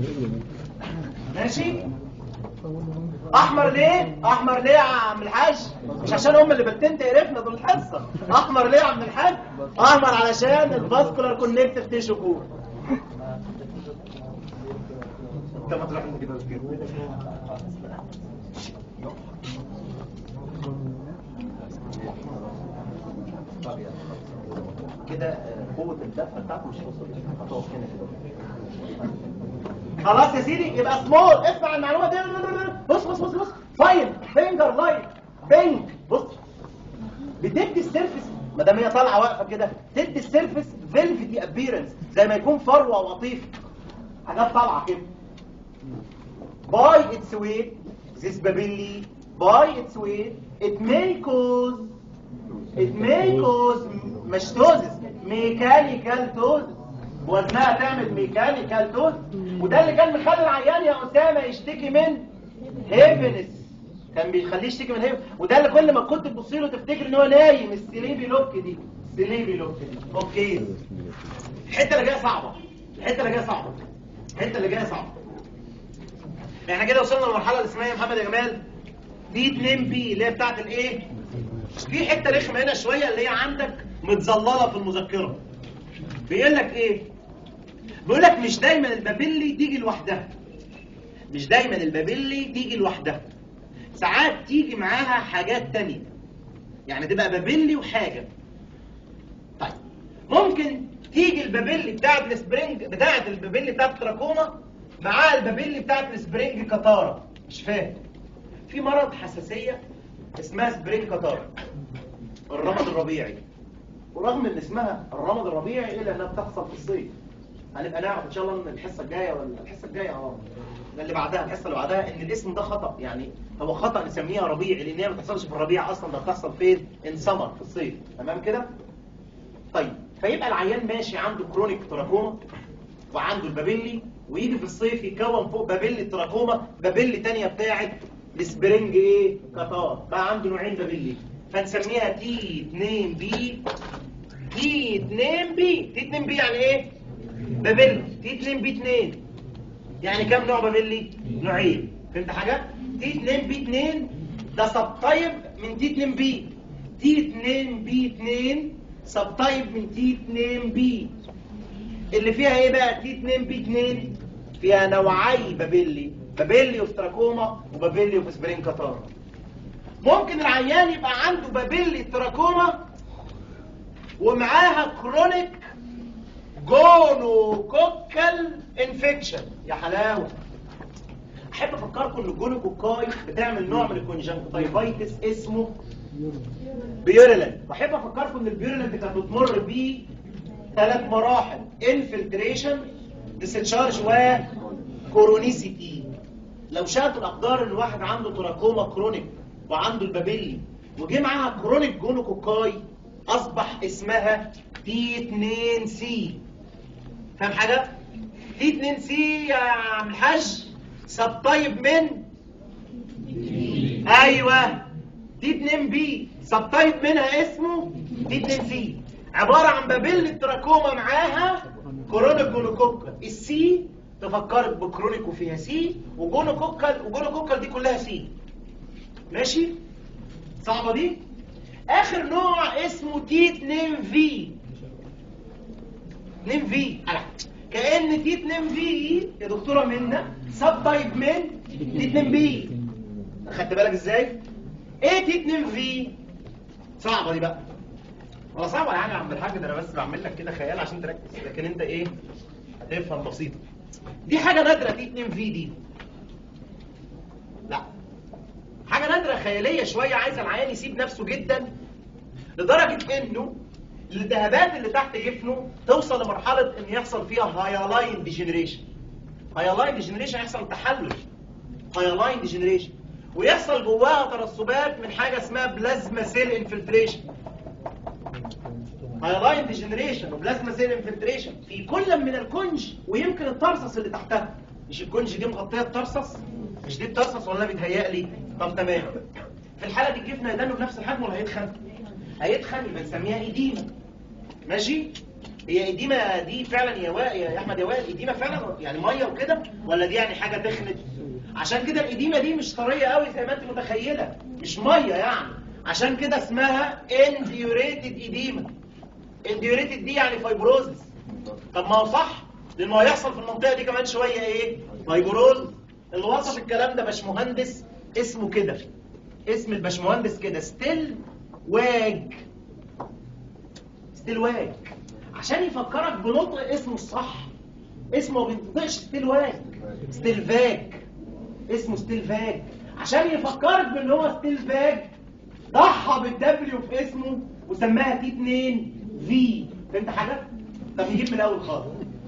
ماشي احمر ليه احمر ليه يا عم الحاج مش عشان هم اللي بتنت قرفنا دول الحصه احمر ليه يا عم الحاج احمر علشان الفاسكولار كونكتيف تيشو كور انت ما تروح كده كده آه، قوه الدفع بتاعته مش هتوصل هتقف هنا كده خلاص يا سيدي يبقى سمول اسمع المعلومه دي بص بص بص بص فاين فينجر لايك بينك بص بتدي السيرفس ما دام هي طالعه واقفه كده تدي السيرفس فيلفتي ابييرنس زي ما يكون فروه وقطيف حاجات طالعه كده باي اتس ويت this babilli by its weight it may cause it may cause مش توزس ميكانيكال توزس وزنها تعمل ميكانيكال توزس وده اللي كان مخلي العيان يا اسامه يشتكي من هيفنس كان بيخليه يشتكي من هيفنس وده اللي كل ما كنت تبص له تفتكر ان هو نايم السليبي لوك دي السليبي لوك دي اوكي الحته اللي جايه صعبه الحته اللي جايه صعبه الحته اللي جايه صعبه احنا كده وصلنا للمرحله اللي اسمها إيه يا محمد يا جمال دي 2 بي اللي هي بتاعت الايه في حته رخمه هنا شويه اللي هي عندك متظلله في المذكره بيقول لك ايه بيقول لك مش دايما البابيلي تيجي لوحدها مش دايما البابيلي تيجي لوحدها ساعات تيجي معاها حاجات تانية يعني تبقى بابيلي وحاجه طيب ممكن تيجي البابيلي بتاعت السبرينج بتاعت البابيلي بتاعت التراكوما معاها البابيلي بتاعت السبرينج كتارة مش فاهم في مرض حساسية اسمها سبرينج كتارة الرمد الربيعي ورغم ان اسمها الرمد الربيعي الا انها بتحصل في الصيف هنبقى نعرف ان شاء الله من الحصه الجايه ولا الحصه الجايه اه اللي بعدها الحصه اللي بعدها ان الاسم ده خطا يعني هو خطا نسميها ربيعي لان هي ما بتحصلش في الربيع اصلا ده بتحصل فين ان سمر في الصيف تمام كده طيب فيبقى العيان ماشي عنده كرونيك تراكوما وعنده البابيلي ويجي في الصيف يكون فوق بابيلي التراكوما بابيلي تانية بتاعت السبرينج ايه قطار بقى عنده نوعين بابيلي فنسميها تي 2 بي تي 2 بي تي 2 بي يعني ايه بابيلي تي 2 بي 2 يعني كام نوع بابيلي نوعين فهمت حاجه تي 2 بي 2 ده سب تايب من تي 2 بي تي 2 بي 2 سب تايب من تي 2 بي اللي فيها ايه بقى تي 2 بي 2 فيها نوعي بابيلي بابيلي اوف تراكوما وبابيلي اوف سبرين كاتار ممكن العيان يبقى عنده بابيلي تراكوما ومعاها كرونيك جونوكوكال انفكشن يا حلاوه احب افكركم ان الجونوكوكاي بتعمل نوع من الكونجنكتيفايتس اسمه بيوريلنت واحب افكركم ان البيوريلنت كانت بتمر بيه ثلاث مراحل انفلتريشن ديسشارج وكورونيسيتي لو شاءت الاقدار ان الواحد عنده تراكوما كرونيك وعنده البابيلي وجه معاها كرونيك جونوكوكاي اصبح اسمها تي 2 سي فاهم حاجه تي 2 سي يا عم الحاج سب طيب من ايوه تي 2 بي سب تايب منها اسمه تي 2 سي عباره عن بابيل التراكوما معاها كرونيك جونوكوكال السي تفكرك بكرونيك وفيها سي وجونوكوكال وجونوكوكال دي كلها سي ماشي صعبه دي اخر نوع اسمه تي 2 في 2 في كأن تي 2 في يا دكتورة منا سب تايب من تي 2 بي خدت بالك ازاي؟ ايه تي 2 في؟ صعبة دي بقى ولا صعبة يعني يا عبد الحاج ده انا بس بعمل لك كده خيال عشان تركز لكن انت ايه؟ هتفهم بسيطة دي حاجة نادرة تي 2 في دي لا حاجة نادرة خيالية شوية عايز العيان يسيب نفسه جدا لدرجة انه الالتهابات اللي تحت جفنه توصل لمرحلة ان يحصل فيها هايلاين ديجنريشن هايلاين ديجنريشن يحصل تحلل هايلاين ديجنريشن ويحصل جواها ترسبات من حاجة اسمها بلازما سيل انفلتريشن هايلاين ديجنريشن وبلازما سيل انفلتريشن في كل من الكنج ويمكن الترسس اللي تحتها مش الكنج دي مغطيه الترسس مش دي الترسس ولا بيتهيألي طب تمام في الحالة دي الجفن هيدنه بنفس الحجم ولا هيتخن هيتخن يبقى نسميها ايديما ماشي هي ايديما دي فعلا يا وائل يا احمد يا وائل ايديما فعلا يعني ميه وكده ولا دي يعني حاجه تخنت عشان كده الايديما دي مش طريه قوي زي ما انت متخيله مش ميه يعني عشان كده اسمها انديوريتد ايديما انديوريتد دي يعني فايبروزس طب ما هو صح لانه هيحصل في المنطقه دي كمان شويه ايه فايبروز اللي وصف الكلام ده باشمهندس اسمه كده اسم الباشمهندس كده ستيل واج ستيل واج عشان يفكرك بنطق اسمه الصح اسمه ما بينطقش ستيل واج ستيل فاج اسمه ستيل فاج عشان يفكرك بان هو ستيل فاج ضحى بالدبليو في اسمه وسماها تي 2 في فهمت حاجه؟ طب نجيب من الاول خالص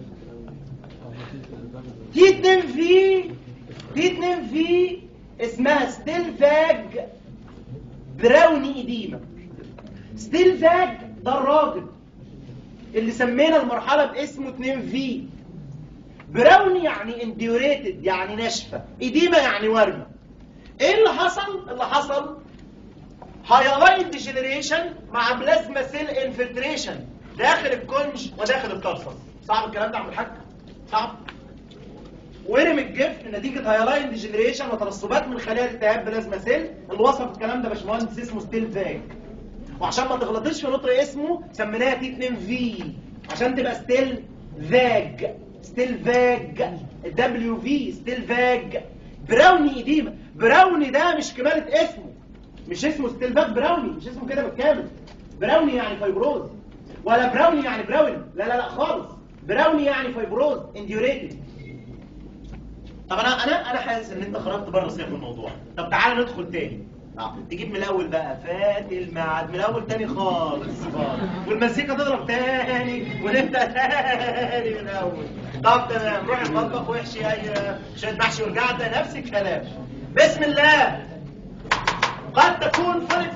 تي 2 في تي 2 في اسمها ستيل فاج براوني إديمة ستيل فاج ده الراجل اللي سمينا المرحلة باسمه 2 في براوني يعني انديوريتد يعني ناشفة إديمة يعني ورمة ايه اللي حصل؟ اللي حصل هايلاين ديجنريشن مع بلازما سيل انفلتريشن داخل الكونج وداخل الترسس صعب الكلام ده يا عم الحاج؟ صعب ورم الجفن نتيجة هايلاين ديجنريشن وترسبات من خلايا الالتهاب بلازما سيل اللي وصف الكلام ده باشمهندس اسمه ستيل فاج وعشان ما تغلطش في نطق اسمه سميناها تي 2 في عشان تبقى ستيل فاج ستيل فاج الدبليو في ستيل فاج براوني إديمة براوني ده مش كمالة اسمه مش اسمه ستيل فاج براوني مش اسمه كده بالكامل براوني يعني فايبروز ولا براوني يعني براوني لا لا لا خالص براوني يعني فايبروز انديوريتد طب انا انا انا حاسس ان انت خرجت بره سياق الموضوع طب تعالى ندخل تاني اه تجيب من الاول بقى فات الميعاد من الاول تاني خالص خالص والمزيكا تضرب تاني ونبدا تاني من الاول طب تمام روح المطبخ واحشي اي شويه محشي ورجعت نفس الكلام بسم الله قد تكون فوليك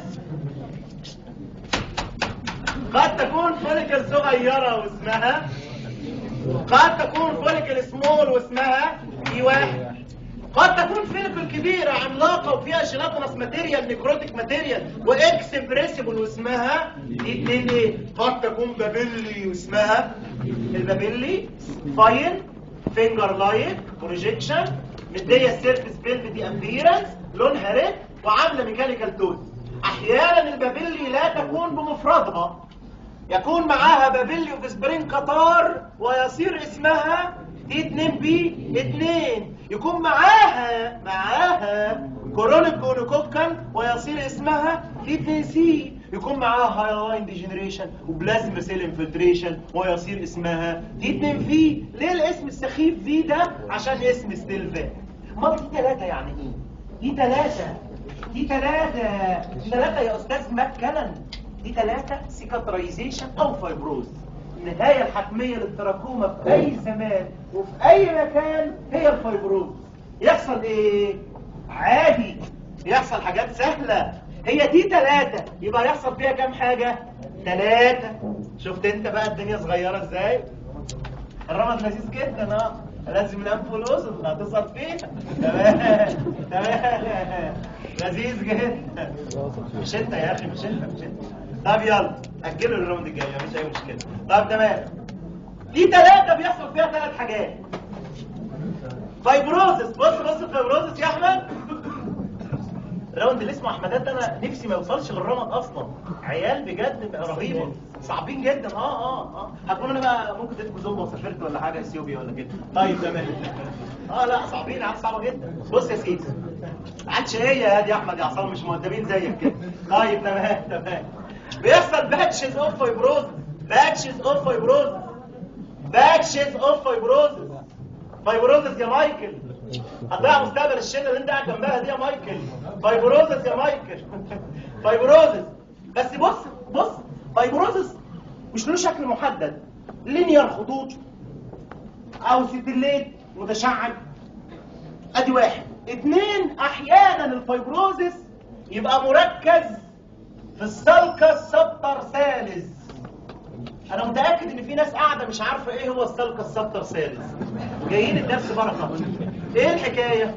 قد تكون فوليكل صغيره واسمها قد تكون فوليكل سمول واسمها اي واحد قد تكون فيليكل كبيرة عملاقة وفيها جيلاتينس ماتيريال نيكروتيك ماتيريال واكسبريسيبل واسمها دي اتنين ايه؟ قد تكون بابيلي واسمها البابيلي فاين فينجر لايك بروجيكشن مدية السيرفيس بيلد دي ابيرنس لونها ريد وعاملة ميكانيكال توز احيانا البابيلي لا تكون بمفردها يكون معاها بابيلي وفسبرين قطار ويصير اسمها دي 2 بي 2 يكون معاها معاها كورونيك جونوكوكال ويصير اسمها دي 2 سي يكون معاها هايلاين ديجنريشن وبلازما سيل انفلتريشن ويصير اسمها دي 2 في ليه الاسم السخيف دي ده عشان اسم ستيلفا ما دي ثلاثة يعني ايه دي ثلاثة دي ثلاثة دي ثلاثة يا استاذ مكلا دي ثلاثة سيكاترايزيشن او فايبروز النهاية الحتمية للتراكوما في اي زمان وفي اي مكان هي الفايبروز يحصل ايه عادي يحصل حاجات سهلة هي دي ثلاثة يبقى يحصل فيها كام حاجة ثلاثة شفت انت بقى الدنيا صغيرة ازاي الرمض لذيذ جدا اه لازم الانف والاذن هتصل فيها تمام تمام لذيذ جدا مش انت يا اخي مش انت مش انت طب يلا اجلوا الراوند الجاي مفيش اي مشكله طب تمام في ثلاثه بيحصل فيها ثلاث حاجات فايبروزس بص بص الفايبروزس يا احمد الراوند اللي اسمه احمدات ده انا نفسي ما يوصلش للرمض اصلا عيال بجد رهيبه صعبين جدا اه اه اه هتقول انا بقى ممكن تدخل زومبا وسافرت ولا حاجه اثيوبيا ولا كده طيب تمام اه لا صعبين عاد صعبه جدا بص يا سيدي عادش هي يا دي احمد يا عصام مش مؤدبين زيك كده طيب تمام تمام بيحصل باتشز اوف فايبروز باتشز اوف فايبروز باتشز اوف فايبروز فايبروزس يا مايكل هتضيع مستقبل الشله اللي انت قاعد جنبها دي يا مايكل فايبروزس يا مايكل فايبروزس بس بص بص فايبروزس مش له شكل محدد لينير خطوط او ستيليت متشعب ادي واحد اتنين احيانا الفايبروزس يبقى مركز في السلكس سبتر ثالث انا متاكد ان في ناس قاعده مش عارفه ايه هو السلكس سبتر ثالث جايين الدرس بركه ايه الحكايه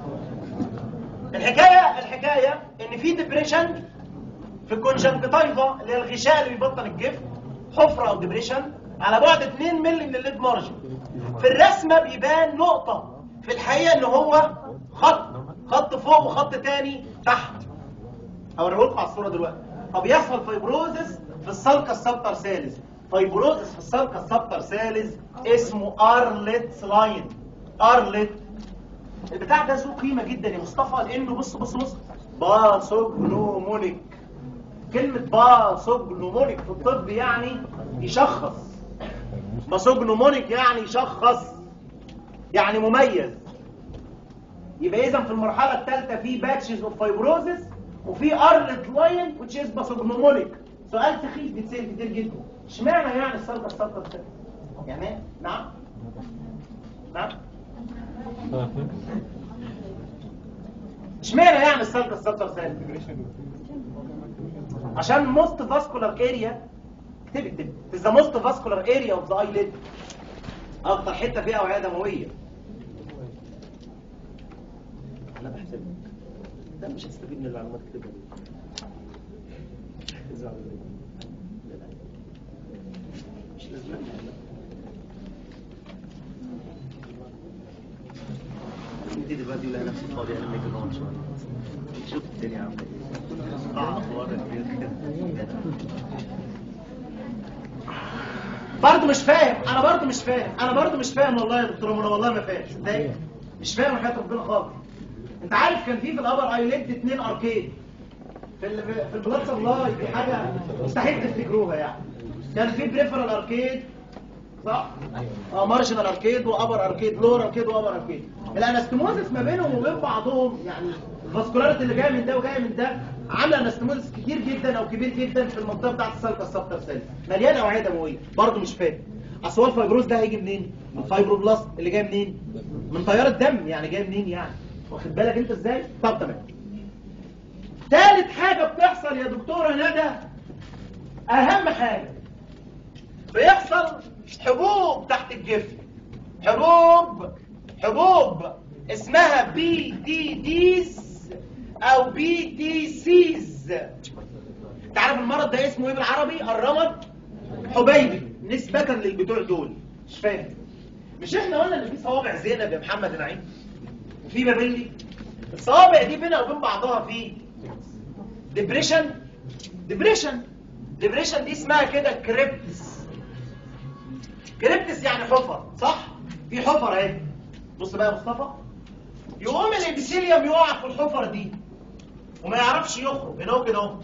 الحكايه الحكايه ان في ديبريشن في الكونجنكتيفا اللي هي الغشاء اللي بيبطن الجفن حفره او ديبريشن على بعد 2 مللي من الليد مارجن في الرسمه بيبان نقطه في الحقيقه ان هو خط خط فوق وخط تاني تحت هوريه لكم على الصوره دلوقتي فبيحصل فايبروزس في السلكه السبتر ثالث فايبروزس في السلكه السبتر ثالث اسمه ارلت لاين ارلت البتاع ده ذو قيمه جدا يا مصطفى لانه بص بص بص باسوجنومونيك كلمه باسوجنومونيك في الطب يعني يشخص باسوجنومونيك يعني يشخص يعني مميز يبقى اذا في المرحله الثالثه في باتشز اوف فايبروزس وفي ارلت لاين which is باسوجنومونيك سؤال سخيف بيتسال كتير جدا اشمعنى يعني السلطه السلطه الثالثه يعني إيه؟ نعم نعم اشمعنى يعني السلطه السلطه الثالثه عشان most vascular area اكتب اكتب is the most vascular area of the eyelid اكتر حته فيها اوعيه دمويه لا بحسب ده مش هتستفيد من المعلومات كده ازعل لا لا مش لازم دي دلوقتي ولا نفسي فاضي انا ميك اون شويه شوف الدنيا عامله ايه اه اخبار كده برضه مش فاهم انا برضه مش فاهم انا برضه مش فاهم والله يا دكتور منى والله ما فاهم ازاي مش فاهم حياه ربنا خالص انت عارف كان في في الابر ايليد اتنين اركيد في ال في البلاد سبلاي دي حاجه مستحيل تفتكروها يعني كان في بريفرال اركيد صح اه مارجنال اركيد وابر اركيد لور اركيد وابر اركيد الانستموزس ما بينهم وبين بعضهم يعني الفاسكولاريتي اللي جايه من ده وجايه من ده عامله انستموزس كتير جدا او كبير جدا في المنطقه بتاعت السلكه السبتر سيل مليانه اوعيه دمويه برضه مش فاهم اصل هو الفايبروز ده هيجي منين من الفايبروبلاست اللي جاي منين من تيار الدم يعني جاي منين يعني واخد بالك انت ازاي طب تمام ثالث حاجه بتحصل يا دكتوره ندى اهم حاجه بيحصل حبوب تحت الجفن حبوب حبوب اسمها بي دي ديز او بي دي سيز تعرف المرض ده اسمه ايه بالعربي الرمد حبيبي نسبة للبتوع دول مش فاهم مش احنا قلنا ان في صوابع زينب يا محمد نعيم وفي بابلي الصوابع دي بينها وبين بعضها في ديبريشن ديبريشن ديبريشن دي اسمها كده كريبتس كريبتس يعني حفر صح في حفر اهي بص بقى يا مصطفى يقوم الابيثيليوم يقع في الحفر دي وما يعرفش يخرج هنا وكده اهو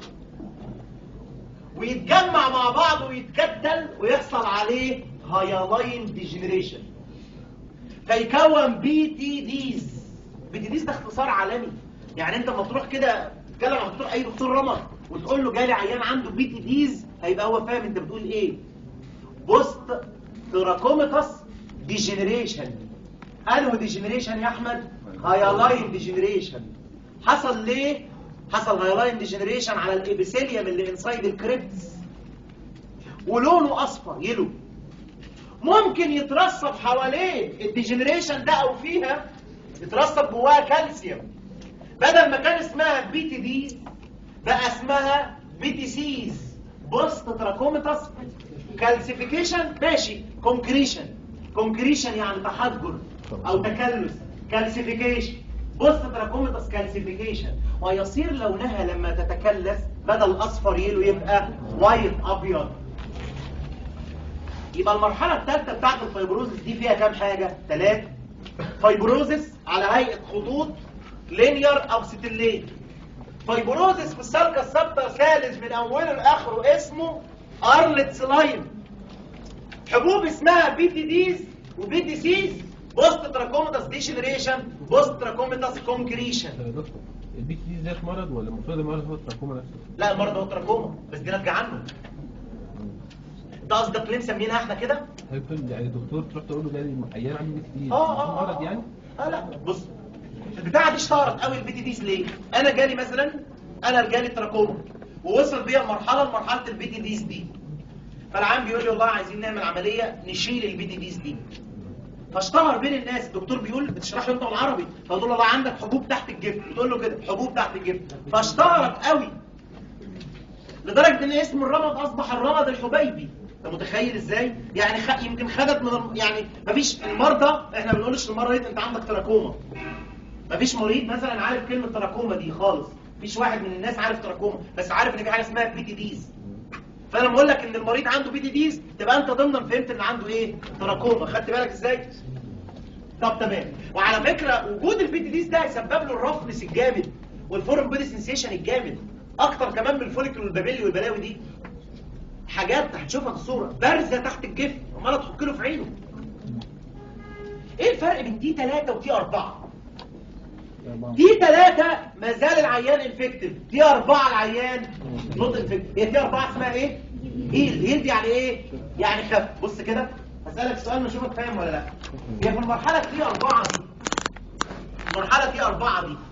ويتجمع مع بعض ويتكتل ويحصل عليه هايلاين ديجنريشن فيكون بي تي ديز بي تي ديز ده اختصار عالمي يعني انت لما تروح كده تتكلم عن دكتور اي دكتور رمض وتقول له جالي عيان عنده بي تي ديز هيبقى هو فاهم انت بتقول ايه بوست تراكوميتاس ديجنريشن انه ديجنريشن يا احمد هايلاين ديجنريشن حصل ليه حصل هايلاين ديجنريشن على الابيثيليوم اللي انسايد الكريبتس ولونه اصفر يلو ممكن يترسب حوالين الديجنريشن ده او فيها يترسب جواها كالسيوم بدل ما كان اسمها بي تي دي بقى اسمها بي تي سيز بوست تراكوميتاس كالسيفيكيشن ماشي كونكريشن كونكريشن يعني تحجر او تكلس كالسيفيكيشن بوست تراكوميتاس كالسيفيكيشن ويصير لونها لما تتكلس بدل اصفر يلو يبقى وايت ابيض يبقى المرحله الثالثه بتاعت الفيبروزس دي فيها كام حاجه ثلاثه فيبروزس على هيئه خطوط لينير او ستيلين فيبروزس في السلكه الثابته ثالث من اوله لاخره اسمه ارلت سلايم حبوب اسمها بي تي ديز وبي تي سيز بوست تراكوميتاس ديجنريشن بوست تراكوميتاس كونكريشن يا دكتور البي تي دي ذات مرض ولا المفروض المرض هو التراكوما نفسه؟ لا المرض هو تراكوما بس دي ناتجه عنه ده قصدك ليه مسمينها احنا كده هيكون يعني الدكتور تروح تقول له جالي عيان عنده بي تي دي اه اه مرض يعني؟ اه لا بص البتاعه دي اشتهرت قوي البي تي ديز ليه انا جالي مثلا انا جالي تراكوما ووصل بيا مرحله لمرحله البي تي ديز دي فالعام بيقول لي والله عايزين نعمل عمليه نشيل البي تي ديز دي فاشتهر بين الناس الدكتور بيقول بتشرح له انت بالعربي فقول له والله عندك حبوب تحت الجبن بتقول له كده حبوب تحت الجبن فاشتهرت قوي لدرجه ان اسم الرمد اصبح الرمد الحبيبي انت متخيل ازاي يعني خ... يمكن خدت من الم- يعني مفيش المرضى احنا ما بنقولش للمريض انت عندك تراكوما مفيش مريض مثلا عارف كلمه تراكوما دي خالص مفيش واحد من الناس عارف تراكوما بس عارف ان في حاجه اسمها بي تي ديز فانا لما اقول لك ان المريض عنده بي تي ديز تبقى انت ضمنا فهمت ان عنده ايه تراكوما خدت بالك ازاي طب تمام وعلى فكره وجود البي تي ديز ده يسبب له الرفنس الجامد والفورم بودي سنسيشن الجامد اكتر كمان من الفوليكل والبابيلي والبلاوي دي حاجات هتشوفها في الصوره بارزه تحت الجفن عماله تحك له في عينه ايه الفرق بين تي 3 وتي 4 تي 3 ما زال العيان انفكتيف تي 4 العيان نوت انفكتيف هي تي 4 اسمها ايه هيل هيل دي يعني ايه يعني خف بص كده هسألك سؤال نشوفك فاهم ولا لا هي في المرحله تي 4 دي المرحله تي 4 دي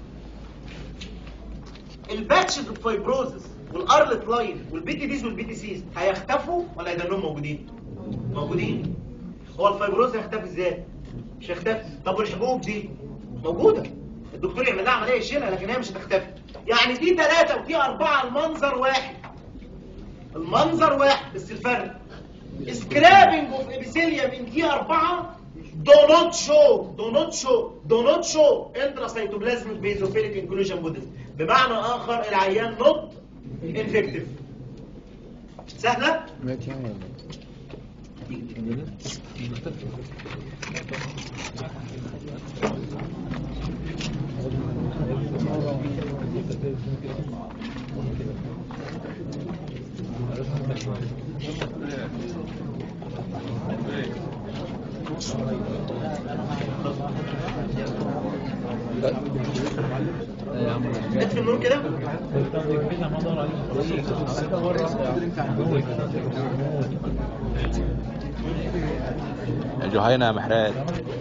الباتشز الفايبروزس والارلت لاين والبي تي ديز والبي تي سيز هيختفوا ولا هيضلوا موجودين موجودين هو الفايبروز هيختفي ازاي مش هيختفي طب والحبوب دي موجوده الدكتور يعمل لها عمليه يشيلها لكن هي مش هتختفي يعني دي ثلاثة ودي أربعة المنظر واحد المنظر واحد بس الفرق سكرابنج اوف ابيثيليوم ان دي أربعة do not show do not show do not show intracytoplasmic basophilic inclusion bodies بمعنى آخر العيان not infective سهلة؟ مات يعني ولا إيه؟ اطفي النور كده يا جهينة يا محرات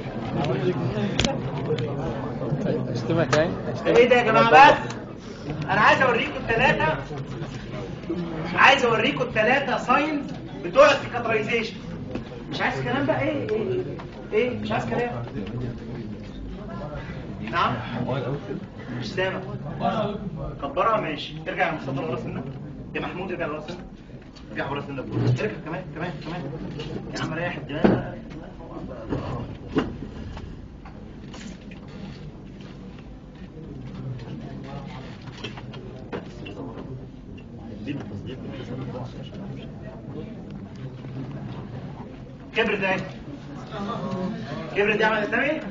اشتمك يعني ايه ده يا جماعه بس انا عايز اوريكم الثلاثه عايز اوريكم الثلاثه ساينز بتوع السيكاترايزيشن مش عايز كلام بقى ايه ايه ايه, إيه؟ مش عايز كلام نعم مش سامع كبرها ماشي ارجع يا مصطفى ورا سنك يا محمود ارجع ورا سنك ارجع ورا سنك ارجع كمان كمان كمان يا عم ريح الدماغ كبرت اهي كبرت يا احمد السامي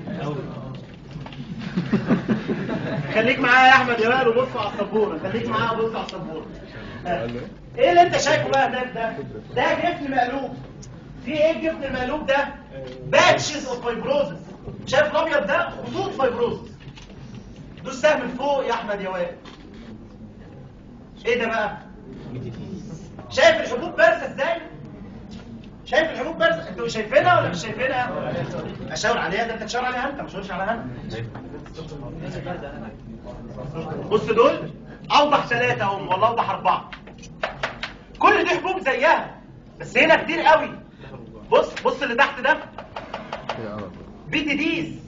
خليك معايا يا احمد يا وائل وبص على السبوره خليك معايا وبص على السبوره ها. ايه اللي انت شايفه بقى ده ده ده جفن مقلوب في ايه الجفن المقلوب ده باتشز اوف فايبروزس شايف الابيض ده خطوط فايبروزس دوس سهم من فوق يا احمد يا وائل ايه ده بقى شايف الحبوب بارزه ازاي شايف الحبوب بارزه انتوا شايفينها ولا مش شايفينها اشاور عليها ده انت تشاور عليها انت ما تشاورش عليها انا بص دول اوضح ثلاثة هم ولا اوضح اربعة كل دي حبوب زيها بس هنا كتير قوي بص بص اللي تحت ده بي تي ديز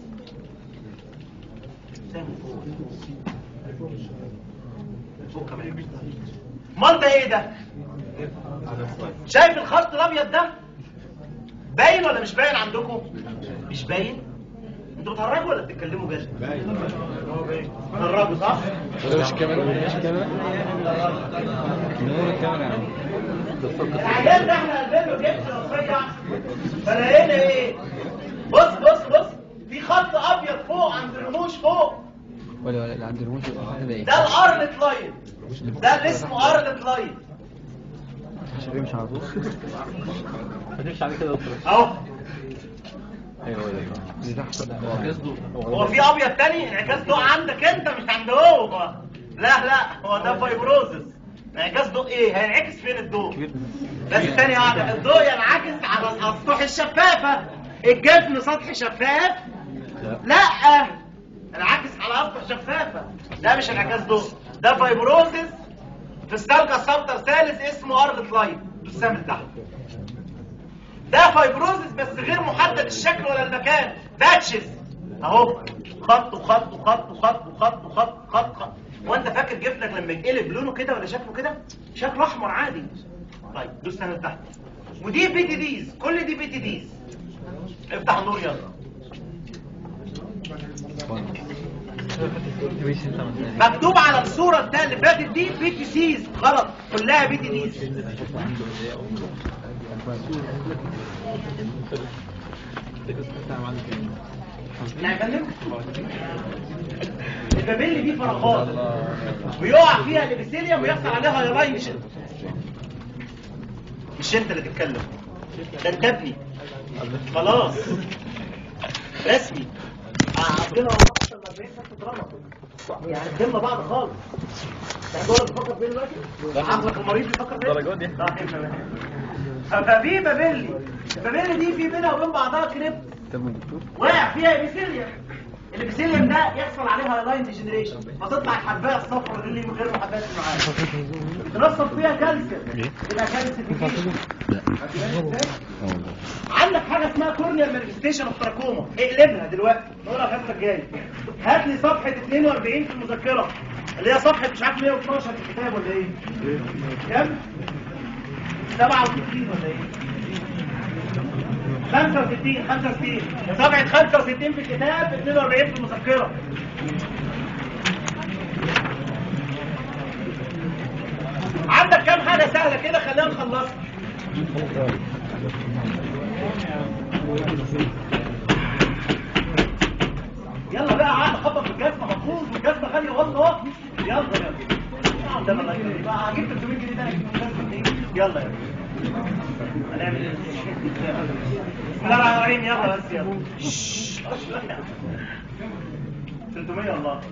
فوق كمان امال ده ايه ده شايف الخط الابيض ده باين ولا مش باين عندكم مش باين انتوا بتهرجوا ولا بتتكلموا جد بتهرجوا صح ده مش الكاميرا مش الكاميرا نور الكاميرا يا عم العيال ده احنا قلبنا جبس رفيع فلقينا ايه بص بص بص في خط ابيض فوق عند الرموش فوق ولا ولا اللي عند الرموش هذا ايه ده الارلت لاين ده اللي اسمه ارلت لاين شايفين مش عارف هتمشي عليه كده وتروح اهو ايوه دي تحت هو في ابيض تاني انعكاس ضوء عندك انت مش عند هو لا لا هو ده فايبروزس انعكاس ضوء ايه هينعكس فين الضوء بس ثانية واحدة الضوء ينعكس على السطح الشفافة الجفن سطح شفاف لا انعكس على اسطح شفافة ده مش انعكاس ضوء ده فايبروزس في السلقة السبتر ثالث اسمه ارض لاين تسمى تحت ده فايبروزس بس غير محدد الشكل ولا المكان باتشز اهو خط وخط وخط وخط وخط وخط خط خط وانت فاكر جفنك لما يتقلب لونه كده ولا شكله كده شكله احمر عادي طيب دوس سنه تحت ودي بي تي ديز كل دي بي تي ديز افتح النور يلا مكتوب على الصورة ده اللي فاتت دي بي تي سيز غلط كلها بي تي ديز لا يا فندم البابيل دي فراغات ويقع فيها الابيثيليوم ويحصل عليها هايلاينشن مش انت اللي تتكلم ده انت ابني خلاص رسمي عندنا اكتر من 40 سنه دراما يعني قدامنا بعض خالص يعني دول بتفكر فين دلوقتي؟ عقلك المريض بيفكر فين؟ درجات دي. ففي بابيلي البابيلي دي في بينها وبين بعضها كريبت طب من الدكتور واقع فيها ابيثيليوم الابيثيليوم ده يحصل عليها لاين ديجنريشن فتطلع الحبايه الصفراء اللي من غير محبات معاها ترسب فيها كالسيوم تبقى كالسيفيكيشن عندك حاجه اسمها كورنيال مانيفستيشن اوف تراكوما اقلبها دلوقتي نقولها الحصه الجايه هات لي صفحه 42 في المذكره اللي هي صفحه مش عارف 112 في الكتاب ولا ايه كام 67 ولا ايه 65 65 صفحة 65 في الكتاب 42 في المذكرة عندك كام حاجة سهلة كده خلينا نخلصها يلا بقى قاعد اخبط في الجزمة مفروض والجزمة غالية والله اهو يلا يلا ده الله يخليك. بقى هجيب 300 جنيه ده هجيب الجزمة دي. يلا يلا هنعمل ايه؟ بسم الله الرحمن الرحيم يلا بس يلا 300 الله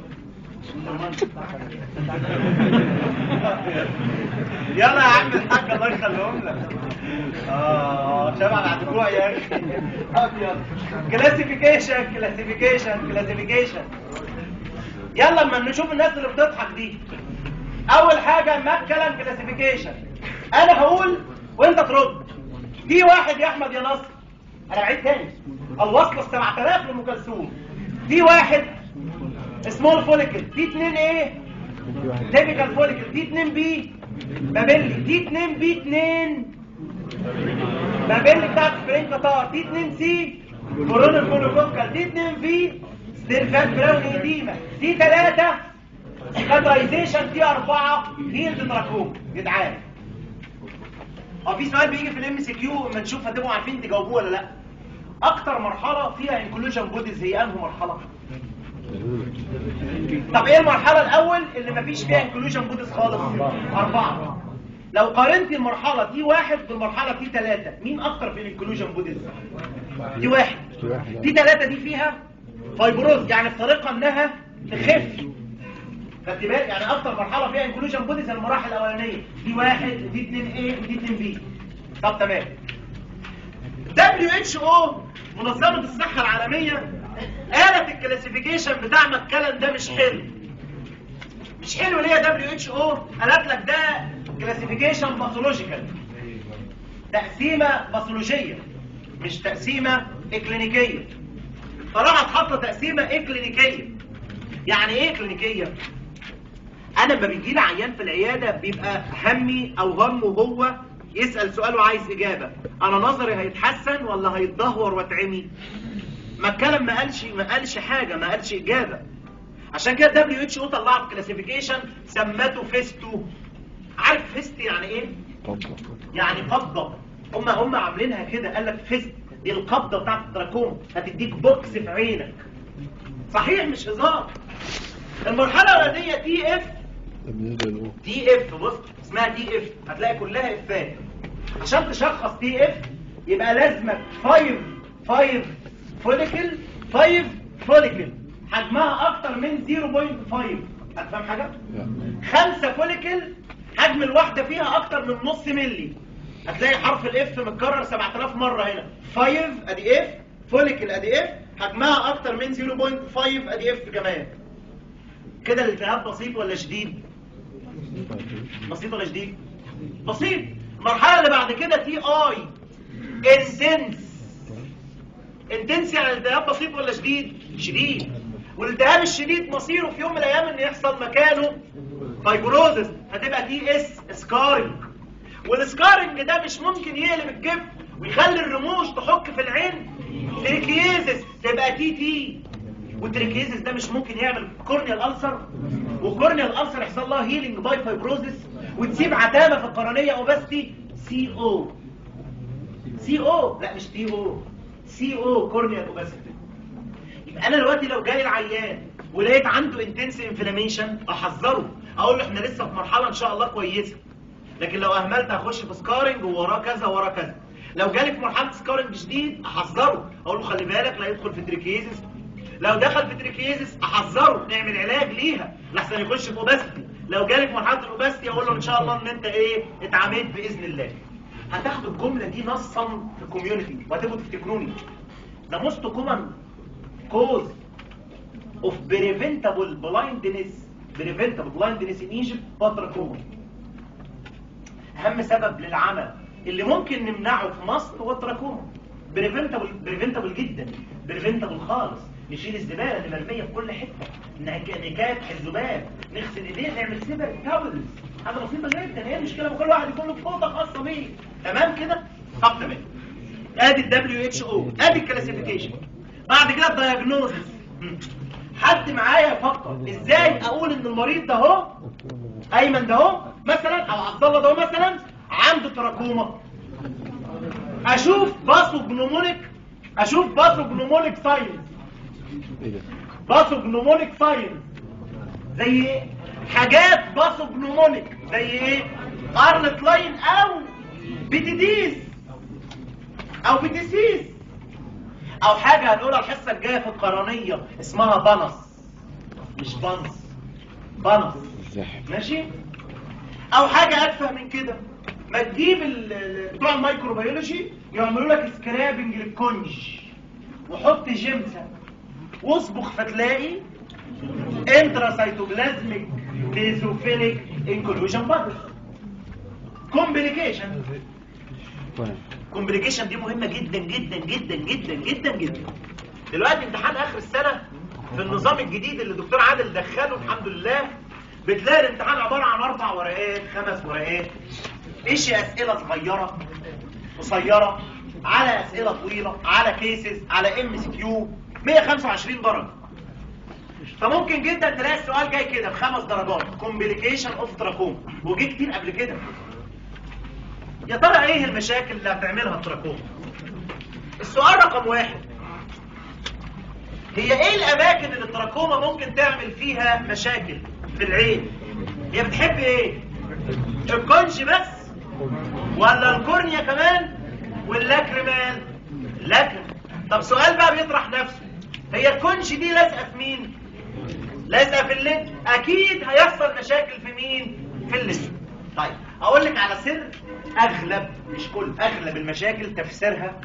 يلا يا عم الحاج الله يخليهم لك اه شبع بعد جوع يا اخي ابيض كلاسيفيكيشن كلاسيفيكيشن كلاسيفيكيشن يلا اما نشوف الناس اللي بتضحك دي اول حاجه ماكلان كلاسيفيكيشن انا هقول وانت ترد في واحد يا احمد يا نصر انا بعيد تاني الوصله 7000 لام كلثوم في واحد سمول فوليكل تي 2 ايه تيبيكال فوليكل تي 2 بي بابيلي تي 2 بي 2 بابيلي بتاعت سبرين قطار تي 2 سي كورونا مونوكوكال تي 2 في ستيرفات براون ايديما تي 3 سكاترايزيشن تي 4 فيلد تراكوم جدعان اه في سؤال بيجي في الام سي كيو اما نشوف هتبقوا عارفين تجاوبوه ولا لا اكتر مرحله فيها انكلوجن بوديز هي انهي مرحله طب ايه المرحله الاول اللي مفيش فيها انكلوجن بوديز خالص اربعه لو قارنت المرحله دي واحد بالمرحله دي ثلاثة مين اكتر في الانكلوجن بوديز دي واحد دي ثلاثة دي فيها فايبروز يعني بطريقه انها تخف خدت بالك يعني اكتر مرحله فيها انكلوجن بوديز المراحل الاولانيه دي واحد ودي 2 ايه ودي 2 بي طب تمام WHO منظمه الصحه العالميه قالت الكلاسيفيكيشن بتاع مكلن ده مش حلو مش حلو ليه يا WHO قالت لك ده كلاسيفيكيشن باثولوجيكال تقسيمه باثولوجيه مش تقسيمه اكلينيكيه فراحت حاطه تقسيمه اكلينيكيه يعني ايه كلينيكيه انا لما بيجي لي عيان في العياده بيبقى همي او همه هو يسال سؤال وعايز اجابه انا نظري هيتحسن ولا هيتدهور واتعمي ما الكلام ما قالش ما قالش حاجه ما قالش اجابه عشان كده دبليو اتش او طلعت كلاسيفيكيشن سمته فيستو عارف فيست يعني ايه يعني قبضه هم هم عاملينها كده قال لك فيست دي القبضه بتاعت التراكوم هتديك بوكس في عينك صحيح مش هزار المرحله الاولانيه تي اف تي اف بص اسمها تي اف هتلاقي كلها افات عشان تشخص تي اف يبقى لازمك 5 5 فوليكل 5 فوليكل حجمها اكتر من 0.5 هتفهم حاجه خمسة فوليكل حجم الواحده فيها اكتر من نص ملي هتلاقي حرف الاف متكرر 7000 مره هنا 5 ادي اف فوليكل ادي اف حجمها اكتر من 0.5 ادي اف كمان كده الالتهاب بسيط ولا شديد بسيط ولا شديد بسيط المرحله اللي بعد كده تي اي انتنس انتنس يعني الالتهاب بسيط ولا شديد شديد والالتهاب الشديد مصيره في يوم من الايام ان يحصل مكانه فايبروزس هتبقى تي اس سكارنج والسكارنج ده مش ممكن يقلب الجف ويخلي الرموش تحك في العين تريكيزس تبقى تي تي والتريكيزس ده مش ممكن يعمل كورنيال ألسر وكورنيال ألسر يحصل لها هيلينج باي فايبروزس وتسيب عتامة في القرنية اوباستي سي او سي او لا مش تي او سي او كورنيال اوباستي يبقى انا دلوقتي لو جاي العيان ولقيت عنده انتنس انفلاميشن احذره اقول له احنا لسه في مرحله ان شاء الله كويسه لكن لو اهملت هخش في سكارنج ووراه كذا وراه كذا لو جالي في مرحله سكارنج شديد احذره اقول له خلي بالك لا يدخل في تريكيزس لو دخل في تريكيزس احذره نعمل علاج ليها لحسن يخش في اوباستي لو جالي في مرحله الاوباستي اقول له ان شاء الله ان انت ايه اتعاملت باذن الله هتاخدوا الجمله دي نصا في الكوميونتي وهتبقوا تفتكروني ده موست كومن cause of preventable blindness preventable blindness in Egypt بطركوما اهم سبب للعمى اللي ممكن نمنعه في مصر هو التراكوما بريفنتبل بريفنتبل جدا بريفنتبل خالص نشيل الزباله اللي مرميه في كل حته نك- نكافح الذباب نغسل ايدينا نعمل سيبر تاولز حاجه بسيطه جدا هي المشكله كل واحد يكون له فوطه خاصه بيه تمام كده طب تمام ادي الدبليو اتش او ادي الكلاسيفيكيشن بعد كده الدايجنوزس حد معايا يفكر ازاي اقول ان المريض ده اهو ايمن ده اهو مثلا او عبد الله ده اهو مثلا عنده تراكوما اشوف باسو جنومونيك اشوف باسو جنومونيك ساينس باسو جنومونيك ساينس زي ايه حاجات باسو جنومونيك زي ايه ارنت لاين او بتديس او بتسيس او حاجة هنقولها الحصة الجاية في القرنية اسمها بنص مش بنص بنص ماشي او حاجة ادفع من كده ما تجيب ال- ال- بتوع الميكروبيولوجي يعملوا لك سكرابنج للكونج وحط جيمسا واصبغ فتلاقي انتراسيتوبلازميك بيزوفيليك انكلوجن بادر كومبليكيشن كومبليكيشن دي مهمة جدا جدا جدا جدا جدا جدا دلوقتي امتحان اخر السنة في النظام الجديد اللي الدكتور عادل دخله الحمد لله بتلاقي الامتحان عباره عن اربع ورقات خمس ورقات ايش اسئله صغيره قصيره على اسئله طويله على كيسز على ام سي كيو 125 درجه فممكن جدا تلاقي السؤال جاي كده بخمس درجات كومبليكيشن اوف تراكوم وجه كتير قبل كده يا ترى ايه المشاكل اللي هتعملها التراكوم السؤال رقم واحد هي ايه الاماكن اللي التراكوما ممكن تعمل فيها مشاكل في العين هي بتحب ايه الكونج بس ولا الكورنيا كمان واللاكريمال لاكريم طب سؤال بقى بيطرح نفسه هي الكونج دي لازقه في مين لازقه في الليد اكيد هيحصل مشاكل في مين في الليد طيب اقول لك على سر اغلب مش كل اغلب المشاكل تفسيرها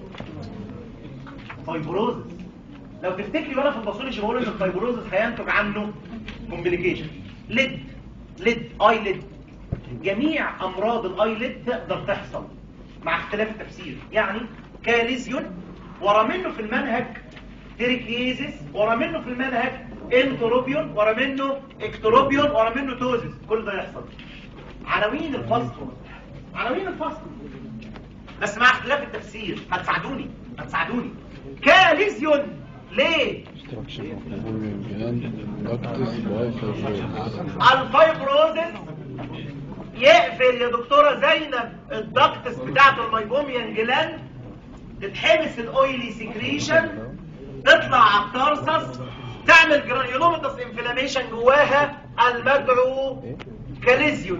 فايبروزس لو تفتكري وانا في الباثولوجي بقول ان الفايبروزس هينتج عنه كومبليكيشن ليد ليد اي ليد جميع امراض الاي ليد تقدر تحصل مع اختلاف التفسير يعني كاليزيون ورا منه في المنهج تريكيزيس ورا منه في المنهج انتروبيون ورا منه اكتروبيون ورا منه توزيس كل ده يحصل عناوين الفصل عناوين الفصل بس مع اختلاف التفسير هتساعدوني هتساعدوني كاليزيون ليه الفايبروزس يقفل يا دكتورة زينب الدكتس بتاعت الميبوميان جلاند تتحبس الاويلي سكريشن تطلع على الترسس تعمل جرانيولومتس انفلاميشن جواها المدعو كاليزيون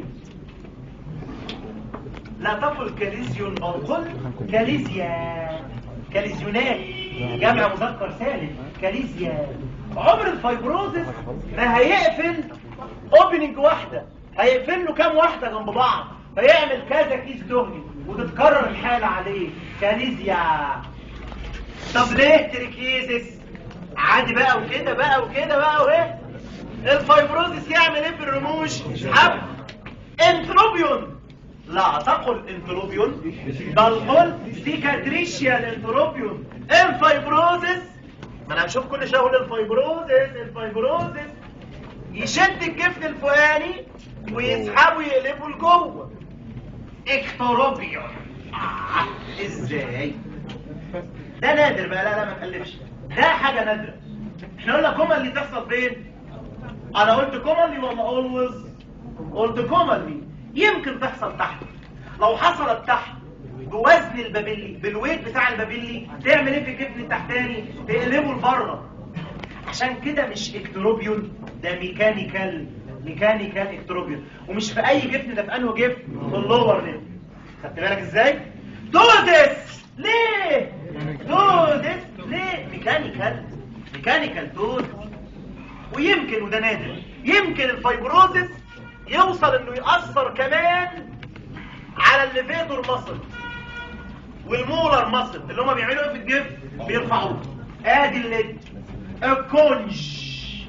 لا تقل كاليزيون بل قل كاليزيا كاليزيونات جمع مذكر سالم كاليزيا عمر الفايبروزس ما هيقفل اوبننج واحده هيقفل له كام واحده جنب بعض فيعمل كذا كيس دهني وتتكرر الحاله عليه كاليزيا طب ليه تريكيزس عادي بقى وكده بقى وكده بقى وايه الفايبروزس يعمل ايه في الرموش حب انتروبيون لا تقل انتروبيون بل قل سيكاتريشيا الانتروبيون الفايبروزس ما انا هنشوف كل شويه اقول الفايبروزس الفايبروزس يشد الجفن الفوقاني ويسحبه يقلبه لجوه اكتروبيون آه. ازاي ده نادر بقى لا لا ما تقلبش ده حاجه نادره احنا قلنا كومن اللي تحصل فين انا قلت كومنلي ولا اولويز قلت كومنلي يمكن تحصل تحت لو حصلت تحت بوزن البابيلي بالويت بتاع البابيلي تعمل ايه في الجفن التحتاني تقلبه لبره عشان كده مش اكتروبيون ده ميكانيكال ميكانيكال اكتروبيون ومش في اي جفن ده في انه جفن في اللور ليف خدت بالك ازاي دودس ليه دودس ليه ميكانيكال ميكانيكال دودس ويمكن وده نادر يمكن الفايبروزس يوصل انه يأثر كمان على الليفيتور مصل والمولر مصل اللي هما بيعملوا ايه في الجفن بيرفعوه ادي الليد الكونج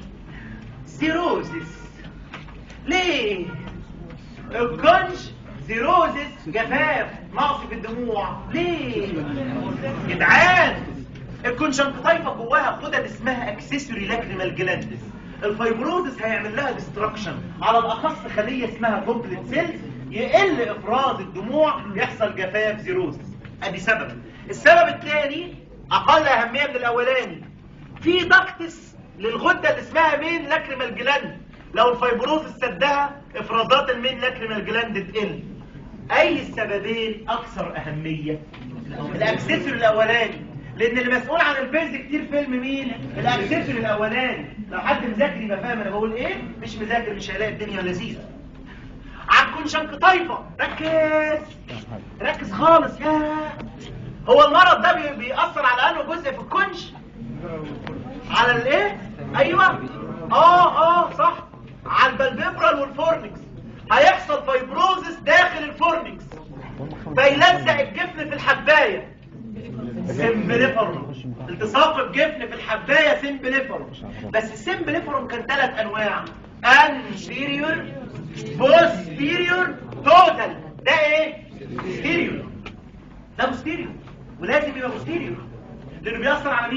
سيروزس ليه الكونج سيروزس جفاف نقص في الدموع ليه جدعان الكونجنكتيفا جواها غدد اسمها اكسسوري لاكريمال جلاندس الفايبروزس هيعمل لها ديستراكشن على الاخص خليه اسمها كومبليت سيلز يقل افراز الدموع يحصل جفاف سيروزس ادي سبب السبب الثاني اقل اهميه من الاولاني في دكتس للغده اللي اسمها مين لاكريمال جلاند لو الفايبروزس سدها افرازات المين لاكريمال جلاند تقل اي السببين اكثر اهميه الاكسسوري الاولاني لان اللي مسؤول عن البيز كتير فيلم مين الاكسسوري الاولاني لو حد مذاكر يبقى فاهم انا بقول ايه مش مذاكر مش هيلاقي الدنيا لذيذه عن كونشنكتايفا ركز ركز خالص يا هو المرض ده بي- بيأثر على انه جزء في الكونش على الايه ايوه اه اه صح على البلبيبرال والفورنكس هيحصل فايبروزس داخل الفورنكس فيلزق الجفن في الحبايه سمبليفرون التصاق الجفن في الحبايه سمبليفرون بس السمبليفرون كان ثلاث انواع anterior posterior total ده ايه posterior ده posterior ولازم يبقى posterior لانه بيأثر على مين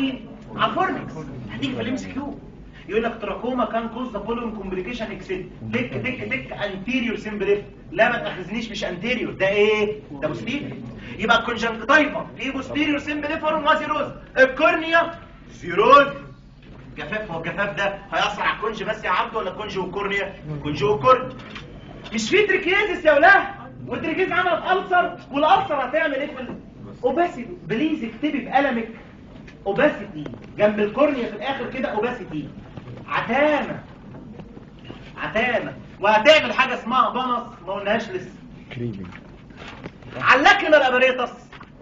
على الفورنكس هتيجي في الام اس كيو يقول لك تراكوما كان كوز ذا فولوينج كومبليكيشن اكسيد تك تك تك انتيريور سيمبليف لا ما تاخذنيش مش انتيريور ده ايه ده بوستيريور يبقى الكونجنكتيفا في بوستيريور سيمبليفر وزيروز الكورنيا زيروز جفاف هو الجفاف ده هيأثر على الكونج بس يا عبد ولا الكونج والكورنيا الكونج والكورنيا مش في تريكيزس يا ولاد والتريكيز عملت ألسر والألسر هتعمل ايه في الاوباسيتي بليز اكتبي بقلمك اوباسيتي جنب الكورنيا في الاخر كده اوباسيتي عتامة عتامة وهتعمل حاجة اسمها بنص ما قلناهاش لسه على اللاكريما الاباريتس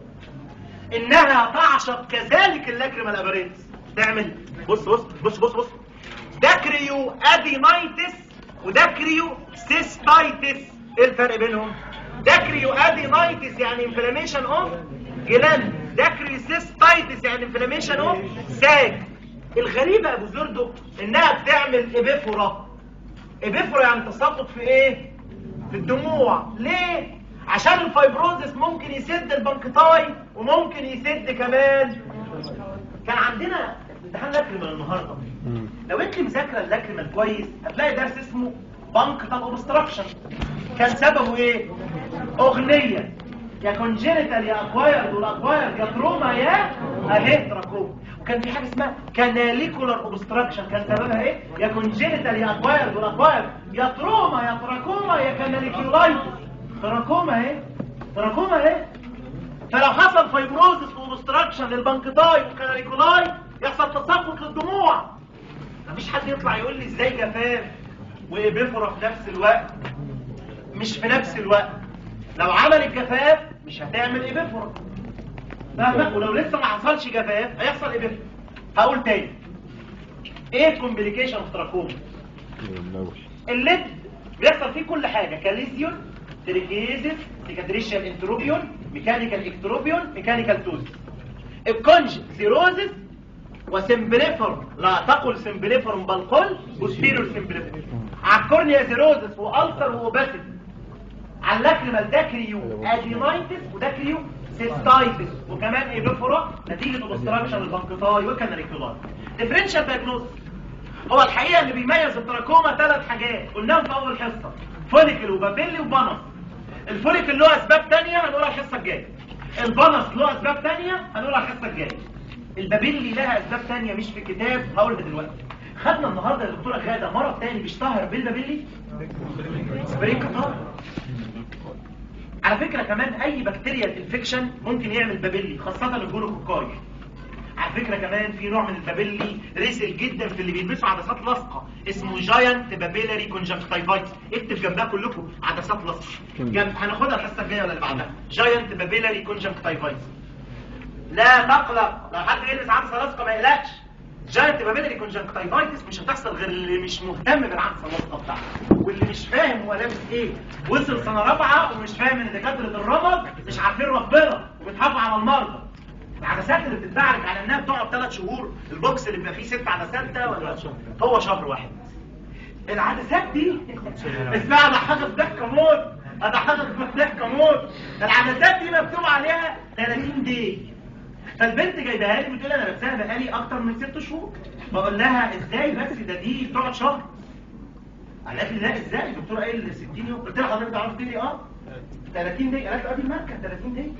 انها تعشق كذلك اللاكريما الاباريتس تعمل بص بص بص بص بص داكريو ادينايتس وداكريو سيستايتس ايه الفرق بينهم داكريو ادينايتس يعني انفلاميشن اوف جلاند داكريو سيستايتس يعني انفلاميشن اوف ساك الغريبة يا ابو زردو انها بتعمل ابيفورا ابيفورا يعني تساقط في ايه في الدموع ليه عشان الفايبروزس ممكن يسد البنكتاي وممكن يسد كمان كان عندنا امتحان لاكريمال النهارده لو انت مذاكره اللاكريمال كويس هتلاقي درس اسمه بنكتال اوبستراكشن كان سببه ايه اغنيه يا كونجينيتال يا اكوايرد والاكوايرد يا تروما يا اهي تراكوما وكان في حاجه اسمها كاناليكولار اوبستراكشن كان سببها ايه يا كونجينيتال يا اكوايرد والاكوايرد يا تروما يا تراكوما يا كاناليكولايتس تراكوما اهي تراكوما اهي فلو حصل فايبروزس واوبستراكشن للبنكتاي والكاناليكولاي يحصل تساقط للدموع مفيش حد يطلع يقول لي ازاي جفاف وابيفرا في نفس الوقت مش في نفس الوقت لو عملت جفاف مش هتعمل ابيفرا فاهمة ولو لسه ما حصلش جفاف هيحصل ابيفرا هقول تاني ايه كومبليكيشن في تراكوما الليد بيحصل فيه كل حاجة كاليزيون تريكيزيس سيكاتريشيال انتروبيون ميكانيكال اكتروبيون ميكانيكال توز الكونج سيروزيس وسمبليفر لا تقل سمبليفر بل قل بوستيريور سمبليفر على الكورنيا سيروزيس والسر واوباسيتي على اللاكريمال داكريو ادينايتس وداكريو سيستايتس وكمان ايبيفورا نتيجه اوبستراكشن البنكتاي وكاناليكولاي ديفرنشال دايجنوز هو الحقيقه اللي بيميز التراكوما ثلاث حاجات قلناهم في اول حصه فوليكل وبابيلي وبنص الفوليكل له اسباب تانية هنقولها الحصه الجايه البنص له اسباب تانية هنقولها الحصه الجايه البابيلي لها اسباب تانية مش في الكتاب هقولها دلوقتي خدنا النهارده يا دكتوره غاده مرض تاني بيشتهر بالبابيلي بريكتار على فكره كمان اي بكتيريا انفكشن ممكن يعمل بابيلي خاصه الجلوكوكاي على فكرة كمان في نوع من البابيلي رسل جدا في اللي بيلبسوا عدسات لاصقة اسمه جاينت بابيلاري كونجكتيفايتس اكتب جنبها كلكم عدسات لاصقة جنب هناخدها الحصة الجاية ولا اللي بعدها جاينت بابيلاري كونجكتيفايتس لا تقلق لو حد يلبس عدسة لاصقة ما يقلقش جاينت بابيلاري كونجكتيفايتس مش هتحصل غير اللي مش مهتم بالعدسة اللاصقة بتاعته واللي مش فاهم هو لابس ايه وصل سنة رابعة ومش فاهم ان دكاترة الرمد مش عارفين ربنا وبيضحكوا على المرضى العدسات اللي بتتباع لك على انها بتقعد ثلاث شهور البوكس اللي بيبقى فيه ست عدسات ده ولا هو شهر واحد العدسات دي اسمها اضحكك ضحكه موت اضحكك ضحكه موت العدسات دي مكتوب عليها 30 دقيقه فالبنت جايبها لي بتقول انا لابساها بقالي اكتر من ست شهور بقول لها ازاي بس ده دي بتقعد شهر قالت لي لا ازاي الدكتور قايل 60 يوم قلت لها حضرتك تعرف لي اه 30 دقيقة قالت قبل الماركة 30 دقيقة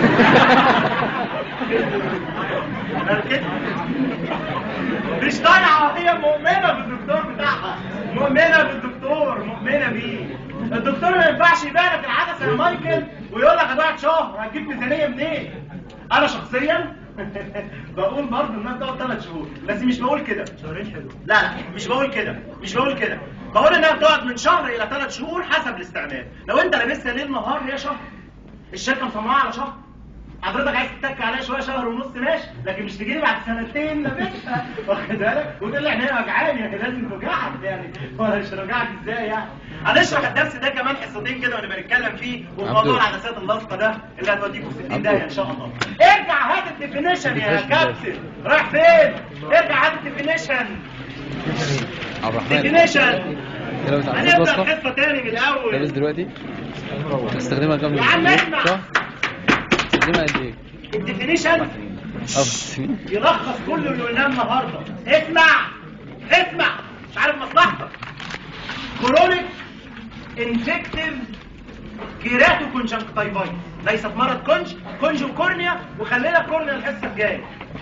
قالت كده مش طالعة هي مؤمنة بالدكتور بتاعها مؤمنة بالدكتور مؤمنة بيه الدكتور ما ينفعش يبارك العدسة يا مايكل ويقول لك هتقعد شهر هتجيب ميزانية منين انا شخصيا بقول برضه انها تقعد ثلاث شهور بس مش بقول كده شهرين حلو لا لا مش بقول كده مش بقول كده بقول انها بتقعد من شهر الى ثلاث شهور حسب الاستعمال لو انت لابسها ليل نهار هي شهر الشركه مصنعه على شهر حضرتك عايز تتك عليها شويه شهر ونص ماشي لكن مش تجيلي بعد سنتين لابسها واخد بالك وتقول لي عينيا وجعاني يعني لازم توجعك يعني ولا مش توجعك ازاي يعني هنشرح الدرس ده كمان حصتين كده ونبقى نتكلم فيه وفي موضوع العدسات اللاصقه ده اللي هتوديكم في 60 داهيه ان شاء الله ارجع هات الديفينيشن يا كابتن رايح فين ارجع هات الديفينيشن عبد الرحمن ديفينيشن انت لابس عدسات هنبدا لاصقة الحصه تاني من لابس الاول دلوقتي تستخدمها كام يا عم اسمع. صح؟ تستخدمها قد ايه؟ الديفينيشن يلخص كل اللي قلناه النهارده اسمع اسمع مش عارف مصلحتك كرونيك انفكتيف كيراتو كونجنكتيفايتس ليست مرض كونج كونجو كورنيا وخلينا الكورنيا الحصه الجايه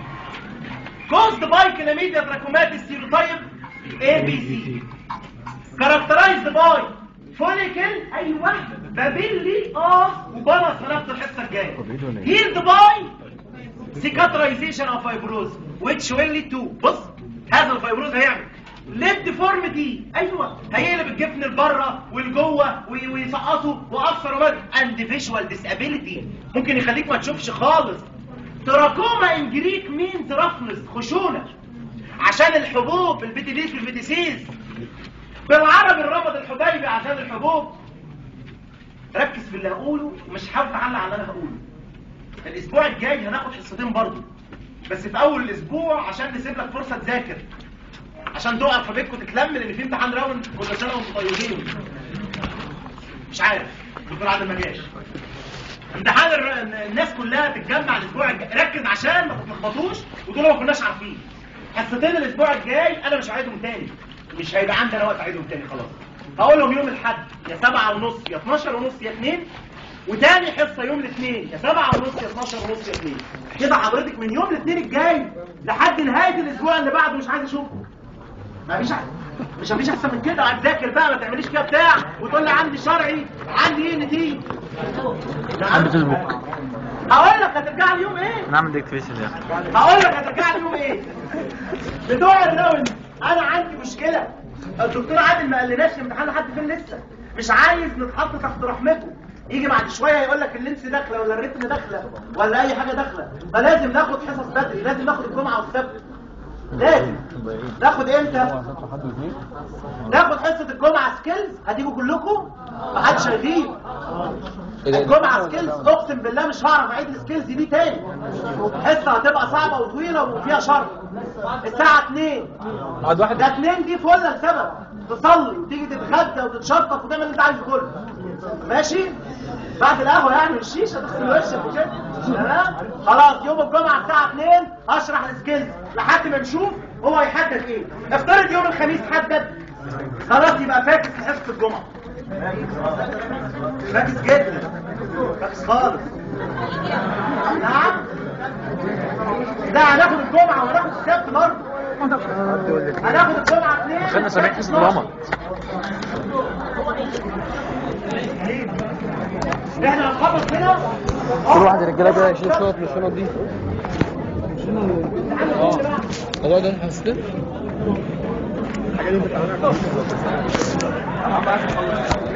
كوزد باي كلاميديا تراكوماتيس سيروتايب اي بي سي كاركترايزد باي فوليكل ايوه بابيلي اه وبونص في نفس الحصه الجايه هيلد باي cicatrization of fibrosis which will lead to بص هذا الفيبروز هيعمل ليب ديفورميتي ايوه هيقلب الجفن لبره ولجوه وي- ويسقطه واكثر وبد اند فيجوال ديسابيليتي ممكن يخليك ما تشوفش خالص تراكوما ان جريك مين رفنس خشونه عشان الحبوب البيتيليس والبيتيسيز بالعربي الرمض الحبيبي عشان الحبوب ركز في اللي هقوله ومش حاول تعلق على اللي انا هقوله الاسبوع الجاي هناخد حصتين برضه بس في اول الاسبوع عشان نسيب لك فرصه تذاكر عشان تقف في بيتكم تتلم لان في امتحان راوند كل سنه وانتم طيبين مش عارف دكتور عادل ما جاش امتحان الر- الناس كلها تتجمع الاسبوع الجاي ركز عشان ما تتلخبطوش وتقولوا ما كناش عارفين حصتين الاسبوع الجاي انا مش هعيدهم تاني مش هيبقى عندي انا وقت اعيدهم تاني خلاص هقولهم يوم الاحد يا سبعة ونص يا 12 ونص يا 2 وتاني حصة يوم الاثنين يا سبعة ونص يا 12 ونص يا 2 كده حضرتك من يوم الاثنين الجاي لحد نهاية الاسبوع اللي بعده مش عايز اشوفه مفيش أح- مش مفيش احسن من كده هتذاكر بقى ما تعمليش كده بتاع وتقول لي عندي شرعي عندي ايه دي عندي فيسبوك هقول لك هترجع لي يوم ايه نعمل ديكتيفيشن يا اخي هقول لك هترجع لي يوم ايه بتوع الراوند انا عندي مشكله الدكتور عادل ما قالناش الامتحان لحد فين لسه مش عايز نتحط تحت رحمته يجي بعد شويه يقول لك اللينس داخله ولا الريتم داخله ولا اي حاجه داخله فلازم ناخد حصص بدري لازم ناخد الجمعه والسبت لازم ناخد امتى ناخد حصه الجمعه سكيلز هتيجوا كلكم محدش هيغيب الجمعه سكيلز اقسم بالله مش هعرف اعيد السكيلز دي تاني حصه هتبقى صعبه وطويله وفيها شر الساعه 2 بعد واحد ده 2 دي فله لسبب تصلي وتيجي تتغدى وتتشطف وتعمل اللي انت عايزه كله ماشي بعد القهوه يعني والشيشه تغسل وشك وكده تمام خلاص يوم الجمعه الساعه 2 هشرح السكيلز لحد ما نشوف هو هيحدد ايه افترض يوم الخميس حدد خلاص يبقى فاكس حصه الجمعه فاكس جدا فاكس خالص نعم لا هناخد الجمعه وهناخد السبت برضه هناخد الجمعه اثنين عشان سامعك حصة الرمض احنا هنخلص كده كل واحد الرجاله كده يشيل شوط من الشنط دي اه الموضوع ده حسيت حاجه دي بتعملها